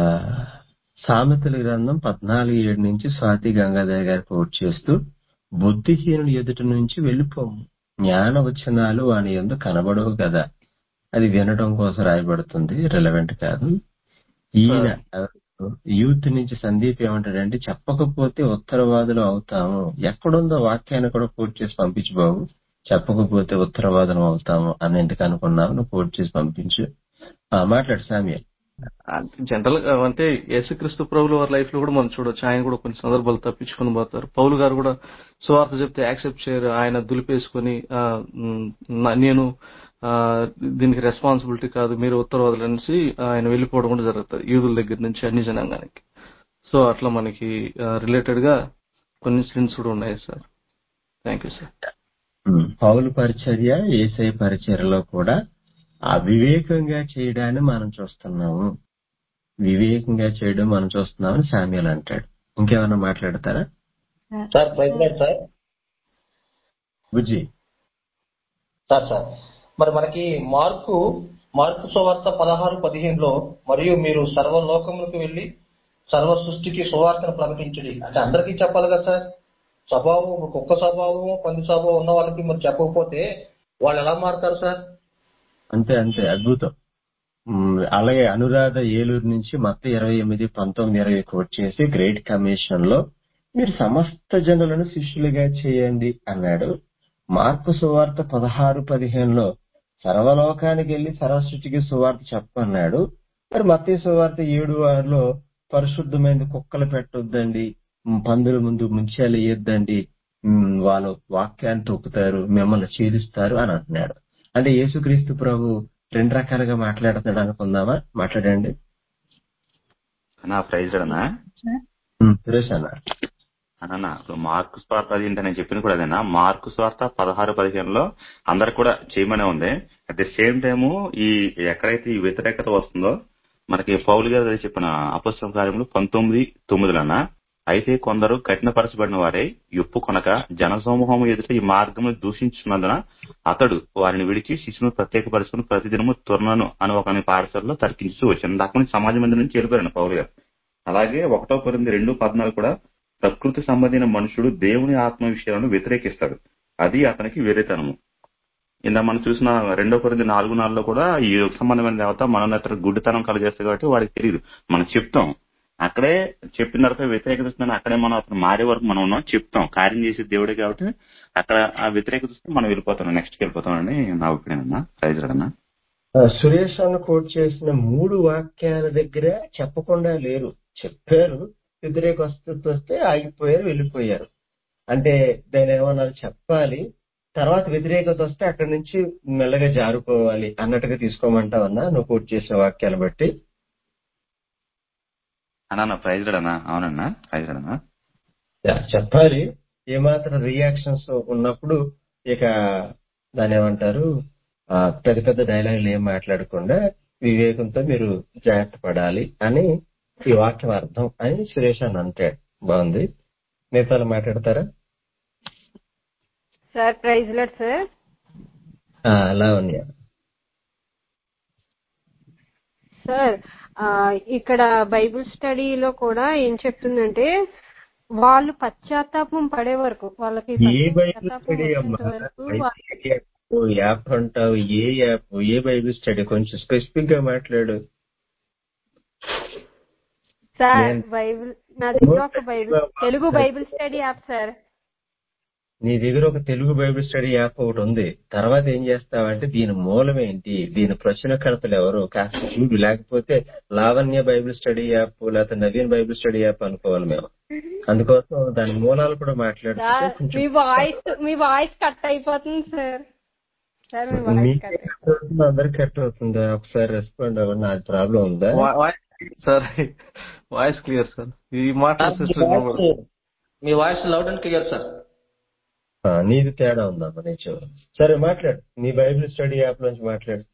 సామెతల గ్రంథం పద్నాలుగు ఏడు నుంచి స్వాతి గంగాధర్ గారు కోట్ చేస్తూ బుద్ధిహీనుడు ఎదుటి నుంచి వెళ్ళిపోము జ్ఞాన వచనాలు వాని ఎందు కనబడవు కదా అది వినడం కోసం రాయబడుతుంది రిలవెంట్ కాదు ఈయన యూత్ నుంచి సందీప్ ఏమంటాడంటే చెప్పకపోతే ఉత్తరవాదులు అవుతాము ఎక్కడుందో వాక్యాన్ని కూడా కోట్ చేసి పంపించు బాబు చెప్పకపోతే ఉత్తరవాదం అవుతాము అని ఎందుకు అనుకున్నావు నువ్వు కోట్ చేసి పంపించు ఆ, మాట్లాడు సామ్యం జనరల్ గా అంటే యేసుక్రీస్తు ప్రభుల వారి లైఫ్ లో కూడా మనం చూడొచ్చు ఆయన కూడా కొన్ని సందర్భాలు తప్పించుకొని పోతారు పౌలు గారు కూడా సువార్త చెప్తే యాక్సెప్ట్ చేయరు ఆయన దులిపేసుకొని ఆ, మ్, నా- నేను ఆ, దీనికి రెస్పాన్సిబిలిటీ కాదు మీరు ఉత్తరవాదులు అనేసి ఆయన వెళ్ళిపోవడం కూడా జరుగుతుంది యూదుల దగ్గర నుంచి అన్ని జనాంగానికి సో అట్లా మనకి రిలేటెడ్ గా కొన్ని ఇన్సిడెంట్స్ కూడా ఉన్నాయి sir thank you sir um, Paulu పరిచర్య ఏసై పరిచర్యలో కూడా అవివేకంగా చేయడాన్ని మనం చూస్తున్నాము వివేకంగా చేయడం మనం చూస్తున్నామని సామ్యాలు అంటాడు ఇంకేమైనా మాట్లాడతారా sir praise lord sir Bujji sir sir మరి మనకి మార్కు మార్కు సువార్త పదహారు పదిహేనులో మరియు మీరు సర్వలోకములకు వెళ్ళి సర్వ సృష్టికి సువార్తను ప్రకటించడి అంటే అందరికీ చెప్పాలి కదా సార్ స్వభావం కుక్క స్వభావం పంది స్వభావం ఉన్న వాళ్ళకి మరి చెప్పకపోతే వాళ్ళు ఎలా మారుతారు సార్ అంతే అంతే అద్భుతం ఉమ్, అలాగే అనురాధ ఏలూరు నుంచి మొత్తం ఇరవై ఎనిమిది పంతొమ్మిది ఇరవై కోట్ చేసి గ్రేట్ కమిషన్ లో మీరు సమస్త జనులను శిష్యులుగా చేయండి అన్నాడు మార్పు సువార్త పదహారు పదిహేనులో సర్వలోకానికి వెళ్లి సర్వసృష్టికి సువార్త చెప్పన్నాడు మరి మత్తయి సువార్త ఏడు ఆరులో పరిశుద్ధమైన కుక్కలు పెట్టొద్దండి ఉమ్, పందుల ముందు ముంచాలు వేయొద్దండి ఉమ్, వాళ్ళు వాక్యాన్ని తొక్కుతారు మిమ్మల్ని ఛేదిస్తారు అని అంటున్నాడు అంటే యేసుక్రీస్తు ప్రభు రెండు రకాలుగా మాట్లాడుతున్నాడు అనుకుందామా మాట్లాడండి అన్నా ప్రైజ్ అన్నా ఉమ్, సురేష్ అన్న అన్న ఇప్పుడు మార్కు స్వార్థ అది ఏంటి నేను చెప్పింది కూడా అదేనా మార్కు స్వార్థ పదహారు పదిహేనులో అందరు కూడా చేయమనే ఉంది అట్ ది సేమ్ టైము ఈ ఎక్కడైతే ఈ వ్యతిరేకత వస్తుందో మనకి పౌలు గారు అది చెప్పిన అపస్తం కార్యములు పంతొమ్మిది తొమ్మిదిలన అయితే కొందరు కఠినపరచబడిన వారే ఎప్పు కొనక జనసమూహము ఎదుట ఈ మార్గమును దూషించున్నందున అతడు వారిని విడిచి శిశువును ప్రత్యేకపరుచుకుని ప్రతిదినము తుర్నను అని ఒక పాఠశాలలో తర్కించుతూ వచ్చాను దాకా నుంచి సమాజ మంది నుంచి వెళ్ళిపోయాను పౌలు గారు అలాగే ఒకటో కొరింది రెండు పద్నాలుగు కూడా ప్రకృతి సంబంధించిన మనుషుడు దేవుని ఆత్మ విషయాలను వ్యతిరేకిస్తాడు అది అతనికి వెర్రితనము ఇందా మనం చూసిన రెండో కొరింది నాలుగు నాలుగులో కూడా ఈ యుగ సంబంధమైన దేవత మనోన్నత గుడ్డితనం కలగజేస్తుంది కాబట్టి వాడికి తెలియదు మనం చెప్తాం అక్కడే చెప్పిన తర్వాత వ్యతిరేకత వస్తుందని అక్కడే మనం అతను మారే వరకు మనం ఉన్నాం చెప్తాం కార్యం చేసే దేవుడే కాబట్టి అక్కడ ఆ వ్యతిరేకత వస్తే మనం వెళ్ళిపోతాం నెక్స్ట్ వెళ్ళిపోతాం అని నా ఒపీనియన్ అన్న ప్రైజ్ అన్న ఆ, సురేష్ అన్న కోట్ చేసిన మూడు వాక్యాల దగ్గర చెప్పకుండా లేరు చెప్పారు వ్యతిరేక వస్తు వస్తే ఆగిపోయారు వెళ్ళిపోయారు అంటే దాని ఏమన్నారు చెప్పాలి తర్వాత వ్యతిరేకత వస్తే అక్కడి నుంచి మెల్లగా జారుకోవాలి అన్నట్టుగా తీసుకోమంటావన్నా నువ్వు కోట్ చేసిన వాక్యాలు బట్టి అన్న ప్రైజ్ అన్న అవునన్నా ప్రైజ్ అన్న యా, చెప్పాలి ఏమాత్రం రియాక్షన్స్ ఉన్నప్పుడు ఇక దాని ఏమంటారు ఆ, పెద్ద పెద్ద డైలాగులు ఏం మాట్లాడకుండా వివేకంతో మీరు జాగ్రత్త పడాలి అని ఈ వాక్యం అర్థం అని సురేష్ అని అంటాడు బాగుంది మిగతా మాట్లాడతారా సార్ ప్రైజ్ లాడ్ సార్ ఆ, లావణ్య సార్ ఆ, ఇక్కడ బైబిల్ స్టడీలో కూడా ఏం చెప్తుందంటే వాళ్ళు పశ్చాత్తాపం పడే వరకు వాళ్ళకి ఏ బైబిల్ పశ్చాత్తాపం స్టడీ అమ్మా వచ్చేంత వరకు వా- బైబిల్ యాప్ యాప్ అంటావు ఏ యాప్ ఏ బైబిల్ స్టడీ కొంచెం స్పెసిఫిక్ గా మాట్లాడు సార్ నేను బైబిల్ నా దగ్గర ఒక Bible Telugu Bible study app sir నీ దగ్గర ఒక తెలుగు బైబిల్ స్టడీ యాప్ ఒకటి ఉంది తర్వాత ఏం చేస్తావంటే దీని మూలం ఏంటి దీని ప్రచురణకర్తలు ఎవరు కాస్త చూడు లేకపోతే లావణ్య బైబిల్ స్టడీ యాప్ లేకపోతే నవీన్ బైబిల్ స్టడీ యాప్ అనుకోవాలి మేము అందుకోసం దాని మూలాలు కూడా మాట్లాడితే సార్ కొంచెం మీ వాయిస్ మీ వాయిస్ కట్ అయిపోతుంది సార్ సార్ మీ వాయిస్ మీకు కట్ కట్ అవుతుందా అందరికి కట్ అవుతుందా ఒకసారి రెస్పాండ్ అవ్వండి నాది ప్రాబ్లం ఉందా వా- voice sir voice clear sir ఈ మాటల మీ సిస్టర్ వాయిస్ మీ voice loud and clear sir ఆ, నీది తేడా ఉందమ్మా నీ చెవులు సరే మాట్లాడు నీ బైబిల్ స్టడీ యాప్ నుంచి మాట్లాడు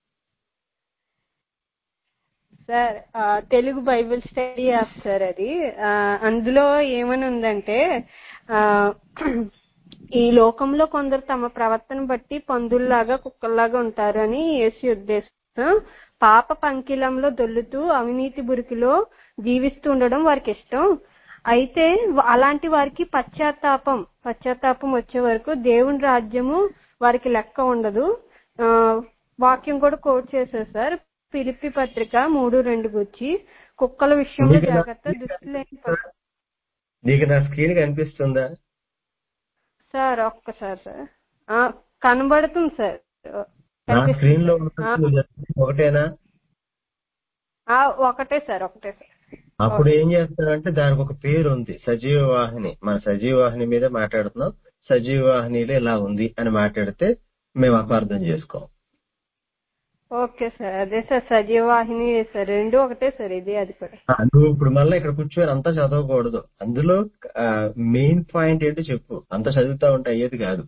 సార్ ఆ, Telugu Bible study app sir అది ఆ, అందులో ఏమని ఉందంటే ఆ, ఈ లోకంలో కొందరు తమ ప్రవర్తన బట్టి పందుల్లాగా కుక్కల్లాగా ఉంటారు అని యేసు ఉద్దేశం పాప పంకిలంలో దొల్లుతూ అవినీతి బురికిలో జీవిస్తూ ఉండడం వారికి ఇష్టం అయితే వ- అలాంటి వారికి పశ్చాత్తాపం పశ్చాత్తాపం వచ్చే వరకు దేవుని రాజ్యము వారికి లెక్క ఉండదు ఆ, వాక్యం కూడా కోట్ చేశారు సార్ ఫిలిప్పి పత్రిక మూడు రెండు గుచ్చి కుక్కల విషయంలో నీకు నా జాగ్రత్త దుస్తులేని ప- నీకు నా స్క్రీన్ కనిపిస్తుందా సార్ ఒక్కసారి సార్ ఆ, కనబడుతుంది సార్ నా కనిపిస్తుంది స్క్రీన్ లో సార్ ఉన్నట్టు ఆ, నువ్వు చెప్పింది ఒకటేనా ఆ, ఒకటే సార్ ఒకటే సార్ అప్పుడు ఓకే ఏం చేస్తారంటే దానికి ఒక పేరు ఉంది సజీవ వాహిని మన సజీవ వాహిని మీద మాట్లాడుతున్నాం సజీవ వాహినిలో ఇలా ఉంది అని మాట్లాడితే మేము అపార్థం చేసుకోం ఓకే సార్ అదే సార్ సజీవాహిని సార్ రెండు ఒకటే సార్ ఇది అది కూడా ఆ, నువ్వు ఇప్పుడు మళ్ళీ ఇక్కడ కూర్చొని అంతా చదవకూడదు అందులో మెయిన్ పాయింట్ ఏంటో చెప్పు అంత చదువుతా ఉంటే అయ్యేది కాదు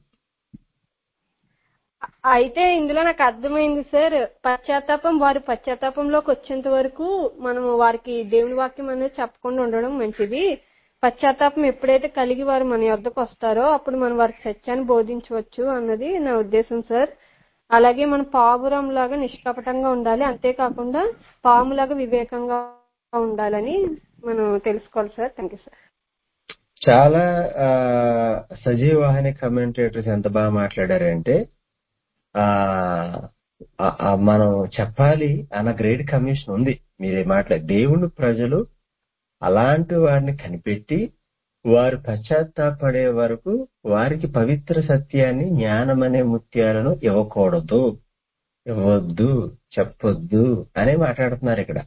అయితే ఇందులో నాకు అర్థమైంది సార్ పశ్చాత్తాపం వారి పశ్చాత్తాపంలోకి వచ్చేంత వరకు మనము వారికి దేవుని వాక్యం అనేది చెప్పకుండా ఉండడం మంచిది పశ్చాత్తాపం ఎప్పుడైతే కలిగి వారు మన యొద్దకు వస్తారో అప్పుడు మనం వారికి సత్యాన్ని బోధించవచ్చు అన్నది నా ఉద్దేశం సార్ అలాగే మనం పావురం లాగా నిష్కపటంగా ఉండాలి అంతేకాకుండా పాములాగా వివేకంగా ఉండాలని మనం తెలుసుకోవాలి సార్ థ్యాంక్ యూ సార్ చాలా ఆ, సజీవ వాహిని కమెంటేటర్స్ ఎంత బాగా మాట్లాడారంటే ఆ ఆ, ఆ, మనం చెప్పాలి అన్న గ్రేట్ కమిషన్ ఉంది మీరే మాట్లాడు దేవుని ప్రజలు అలాంటి వారిని కనిపెట్టి వారు పశ్చాత్తాపడే వరకు వారికి పవిత్ర సత్యాన్ని జ్ఞానమనే ముత్యాలను ఇవ్వకూడదు ఇవ్వద్దు చెప్పొద్దు అని మాట్లాడుతున్నారు ఇక్కడ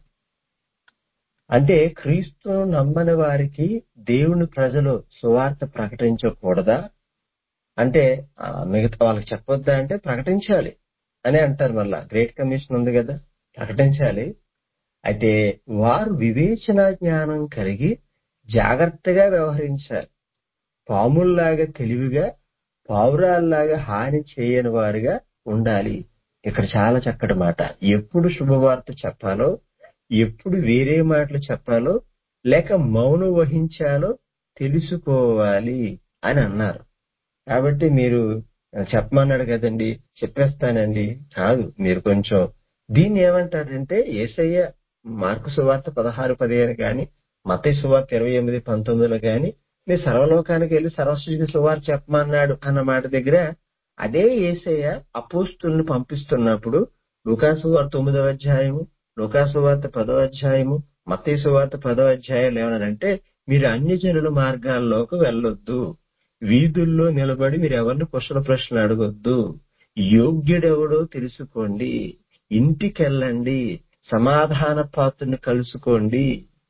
అంటే క్రీస్తును నమ్మని వారికి దేవుని ప్రజలు సువార్త ప్రకటించకూడదా అంటే ఆ, మిగతా వాళ్ళకి చెప్పొద్దా అంటే ప్రకటించాలి అని అంటారు మళ్ళా గ్రేట్ కమిషన్ ఉంది కదా ప్రకటించాలి అయితే వారు వివేచన జ్ఞానం కలిగి జాగ్రత్తగా వ్యవహరించాలి పాముల్లాగా తెలివిగా పావురాల్లాగా హాని చేయని వారుగా ఉండాలి ఇక్కడ చాలా చక్కటి మాట ఎప్పుడు శుభవార్త చెప్పాలో ఎప్పుడు వేరే మాటలు చెప్పాలో లేక మౌనం వహించాలో తెలుసుకోవాలి అని అన్నారు కాబట్టి మీరు చెప్పమన్నాడు కదండి చెప్పేస్తానండి కాదు మీరు కొంచెం దీన్ని ఏమంటారంటే ఏసయ్య మార్కు సువార్త పదహారు పదిహేను గాని మతయ్య సువార్త ఇరవై ఎనిమిది పంతొమ్మిదిలో గాని మీరు సర్వలోకానికి వెళ్ళి సర్వసృష్టి సువార్త చెప్పమన్నాడు అన్న మాట దగ్గర అదే ఏసయ్య అపోస్తుల్ని పంపిస్తున్నప్పుడు లూకాసు వార్త తొమ్మిదవ అధ్యాయము లూకాసు వార్త పదవ అధ్యాయము మతయ్య సువార్త పదవ అధ్యాయాలు ఏమన్నారంటే మీరు అన్యజనుల మార్గాల్లోకి వెళ్ళొద్దు వీధుల్లో నిలబడి మీరు ఎవరిని కుశల ప్రశ్నలు అడగొద్దు యోగ్యుడెవడో తెలుసుకోండి ఇంటికెళ్ళండి సమాధాన పాత్రని కలుసుకోండి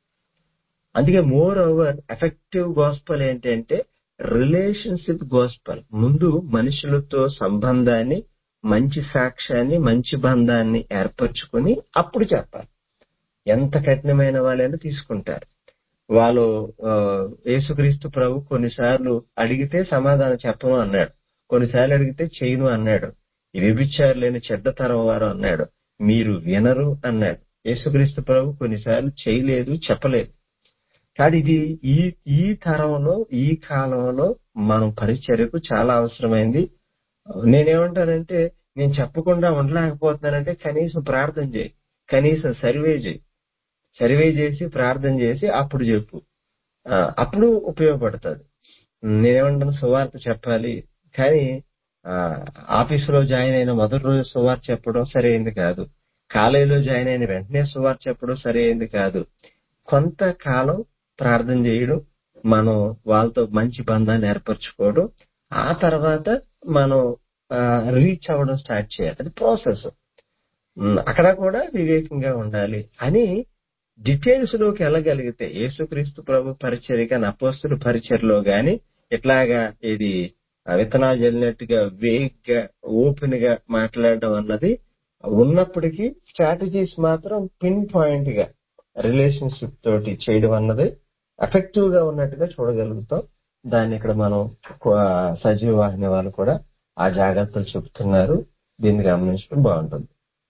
అందుకే మోర్ ఓవర్ ఎఫెక్టివ్ గోస్పల్ ఏంటంటే రిలేషన్షిప్ గోస్పల్ ముందు మనుషులతో సంబంధాన్ని మంచి సాక్ష్యాన్ని మంచి బంధాన్ని ఏర్పరచుకొని అప్పుడు చెప్పాలి ఎంత కఠినమైన వాళ్ళైనా తీసుకుంటారు వాళ్ళు ఆ, యేసుక్రీస్తు ప్రభు కొన్నిసార్లు అడిగితే సమాధానం చెప్పను అన్నాడు కొన్నిసార్లు అడిగితే చేయను అన్నాడు ఈ వ్యభిచారు లేని చెడ్డతరం వారు అన్నాడు మీరు వినరు అన్నాడు యేసుక్రీస్తు ప్రభు కొన్నిసార్లు చేయలేదు చెప్పలేదు కానీ ఇది ఈ ఈ తరంలో ఈ కాలంలో మనం పరిచర్యకు చాలా అవసరమైంది నేనేమంటానంటే నేను చెప్పకుండా ఉండలేకపోతున్నానంటే కనీసం ప్రార్థన చేయి కనీసం సర్వే చేయి సర్వే చేసి ప్రార్థన చేసి అప్పుడు చెప్పు ఆ, అప్పుడు ఉపయోగపడుతుంది నేనేమంటాను సువార్త చెప్పాలి కానీ ఆ, ఆఫీసులో జాయిన్ అయిన మొదటి రోజు సువార్త చెప్పడం సరైంది కాదు కాలేజీలో జాయిన్ అయిన వెంటనే సువార్త చెప్పడం సరైంది కాదు కొంతకాలం ప్రార్థన చేయడం మనం వాళ్ళతో మంచి బంధాన్ని ఏర్పరచుకోవడం ఆ తర్వాత మనం రీచ్ అవ్వడం స్టార్ట్ చేయాలి అది ప్రాసెస్ అక్కడ కూడా వివేకంగా ఉండాలి అని డీటెయిల్స్ లోకి వెళ్ళగలిగితే యేసుక్రీస్తు ప్రభు పరిచర్య కానీ అపోస్తుల పరిచయలో గాని ఇట్లాగా ఇది ఆ విత్తనాలు జల్లినట్టుగా వేగ్ గా ఓపెన్ గా మాట్లాడడం అన్నది ఉన్నప్పటికీ స్ట్రాటజీస్ మాత్రం పిన్ పాయింట్ గా రిలేషన్షిప్ తోటి చేయడం అన్నది ఎఫెక్టివ్ గా ఉన్నట్టుగా చూడగలుగుతాం దాన్ని ఇక్కడ మనం ఆ, సజీవ వాహిని వాళ్ళు కూడా ఆ జాగ్రత్తలు చెప్తున్నారు దీన్ని గమనించడం బాగుంటుంది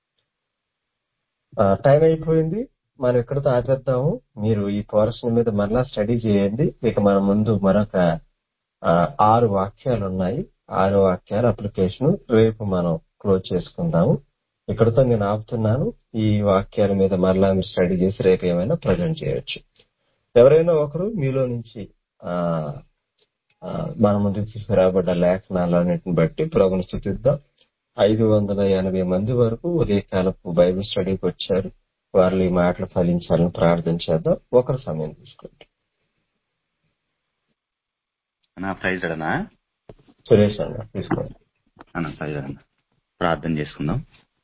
టైం అయిపోయింది మనం ఇక్కడతో ఆపేద్దాము మీరు ఈ పోర్షన్ మీద మరలా స్టడీ చేయండి ఇక మన ముందు మరొక ఆ, ఆరు వాక్యాలు ఉన్నాయి ఆరు వాక్యాల అప్లికేషన్ రేపు మనం క్లోజ్ చేసుకుందాము ఇక్కడతో నేను ఆపుతున్నాను ఈ వాక్యాల మీద మరలా మీరు స్టడీ చేసి రేపు ఏమైనా ప్రజెంట్ చేయొచ్చు ఎవరైనా ఒకరు మీలో నుంచి ఆ ఆ, మన ముందుకు తీసుకురాబడ్డ లేఖనాలన్నింటిని బట్టి ప్రభుని స్థుతిద్దాం ఐదు వందల ఎనభై మంది వరకు ఉదయకాలపు బైబిల్ స్టడీకి వచ్చారు వారిలో ఈ మాటలు ఫలించాలని ప్రార్థన చేద్దాం ఒకరు సమయం తీసుకోండి అన్నా ప్రైజ్ అడనా సురేష్ అన్న తీసుకోండి అన్న ప్రైజ్ అన్న ప్రార్థన చేసుకుందాం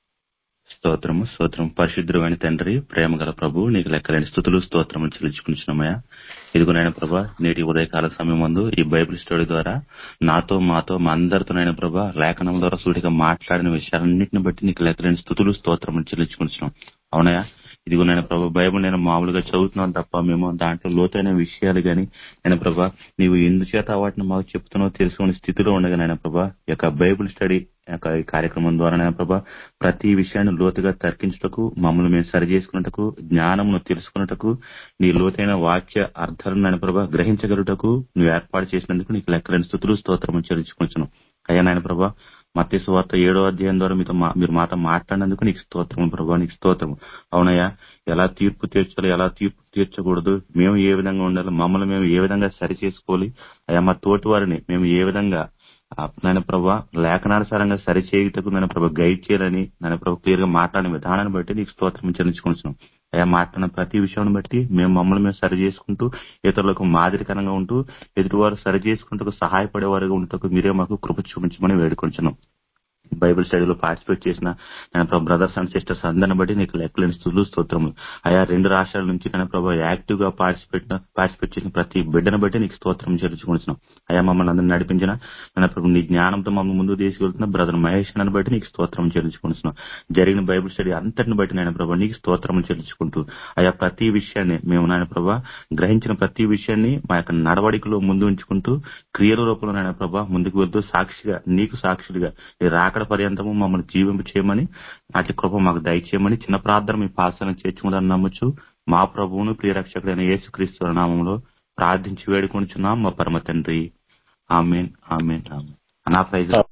స్తోత్రము స్తోత్రం పరిశుద్ధుడు అని తండ్రి ప్రేమ గల ప్రభు నీకు లెక్కలేని స్థుతులు స్తోత్రములు చెల్లించుకుంటున్నామయ్యా ఇదిగోనైనా ప్రభా నేటి ఉదయకాల సమయం ముందు ఈ బైబిల్ స్టడీ ద్వారా నాతో మాతో మా అందరితోనైనా ప్రభా లేఖనం ద్వారా సూటిగా మాట్లాడిన విషయాలన్నింటిని బట్టి నీకు లెక్కలేని స్థుతులు స్తోత్రములు చెల్లించుకుంటున్నాం అవునయ్యా ఇదిగో నేను ప్రభా బైబుల్ నేను మామూలుగా చదువుతున్నాను తప్ప మేము దాంట్లో లోతైన విషయాలు గాని నేను ప్రభా నీవు ఎందుచేత వాటిని మాకు చెప్తున్నావు తెలుసుకునే స్థితిలో ఉండగా నేను ప్రభా ఈ యొక్క బైబుల్ స్టడీ యొక్క ఈ కార్యక్రమం ద్వారా నేను ప్రభా ప్రతి విషయాన్ని లోతుగా తర్కించుటకు మమ్మల్ని మేము సరి చేసుకున్నటకు జ్ఞానమును తెలుసుకున్నటకు నీ లోతైన వాక్య అర్థాలను నేను ప్రభా గ్రహించగలుగుటకు నువ్వు ఏర్పాటు చేసినందుకు నీకు లెక్కలేని స్థుతులు స్తోత్రము చెల్లించుకుంటున్నాను అయ్యా నాయన ప్రభా మత్తి సువార్త ఏడో అధ్యాయం ద్వారా మీతో మా- మీరు మాతో మాట్లాడినందుకు నీకు స్తోత్రము ప్రభా నీకు స్తోత్రము అవునయ్యా ఎలా తీర్పు తీర్చాలి ఎలా తీర్పు తీర్చకూడదు మేము ఏ విధంగా ఉండాలి మమ్మల్ని మేము ఏ విధంగా సరి చేసుకోవాలి అయ్యా మా తోటి వారిని మేము ఏ విధంగా ఆ, నాయన ప్రభా లేఖనానుసారంగా సరి చేయుటకు నాయన ప్రభా గైడ్ చేయాలని నాయన ప్రభా క్లియర్ గా మాట్లాడిన విధానాన్ని బట్టి నీకు స్తోత్రం చెల్లించుకుంటున్నాం అయ్యా మాట్లాడిన ప్రతి విషయాన్ని బట్టి మేము మమ్మల్ని మేము సరి చేసుకుంటూ ఇతరులకు మాదిరికరంగా ఉంటూ ఎదుటివారు సరి చేసుకుంటూ సహాయపడేవారుగా ఉంటూ మీరే మాకు కృప చూపించమని వేడుకుంటున్నాం బైబిల్ స్టడీలో పార్టిసిపేట్ చేసిన నేను ప్రభు బ్రదర్స్ అండ్ సిస్టర్స్ అందరిని బట్టి నీకు లెక్కలేని స్థుతులు స్తోత్రములు ఆయా రెండు రాష్ట్రాల నుంచి నేను ప్రభు యాక్టివ్ గా పార్టిసిపేట్ పార్టిసిపేట్ చేసిన ప్రతి బిడ్డను బట్టి నీకు స్తోత్రం చేర్చుకుంటున్నాం అయా మమ్మల్ని అందరిని నడిపించిన నేను ప్రభు నీ జ్ఞానంతో మమ్మల్ని ముందుకు తీసుకెళ్తున్న బ్రదర్ మహేష్ నన్ను బట్టి నీకు స్తోత్రం చెల్లించుకుంటున్నాం జరిగిన బైబిల్ స్టడీ అంతటిని బట్టి నేను ప్రభు నీకు స్తోత్రం చెల్లించుకుంటూ ఆయా ప్రతి విషయాన్ని మేము నాయన ప్రభా గ్రహించిన ప్రతి విషయాన్ని మా యొక్క నడవడికలో ముందు ఉంచుకుంటూ క్రియల రూపంలో నాయన ప్రభా ముందుకు వెళ్తూ సాక్షిగా నీకు సాక్షులుగా నీ రాకడ పర్యంతము మమ్మల్ని జీవింపు చేయమని అతి కృప మాకు దయచేయమని చిన్న ప్రార్థన మీ పాసన చేర్చుకుందని నమ్మొచ్చు మా ప్రభువును ప్రియరక్షకుడైన యేసుక్రీస్తు నామంలో ప్రార్థించి వేడుకొనిచున్నాం మా పరమ తండ్రి ఆమెన్ ఆమెన్ ఆమెన్ అనా ప్రైజ్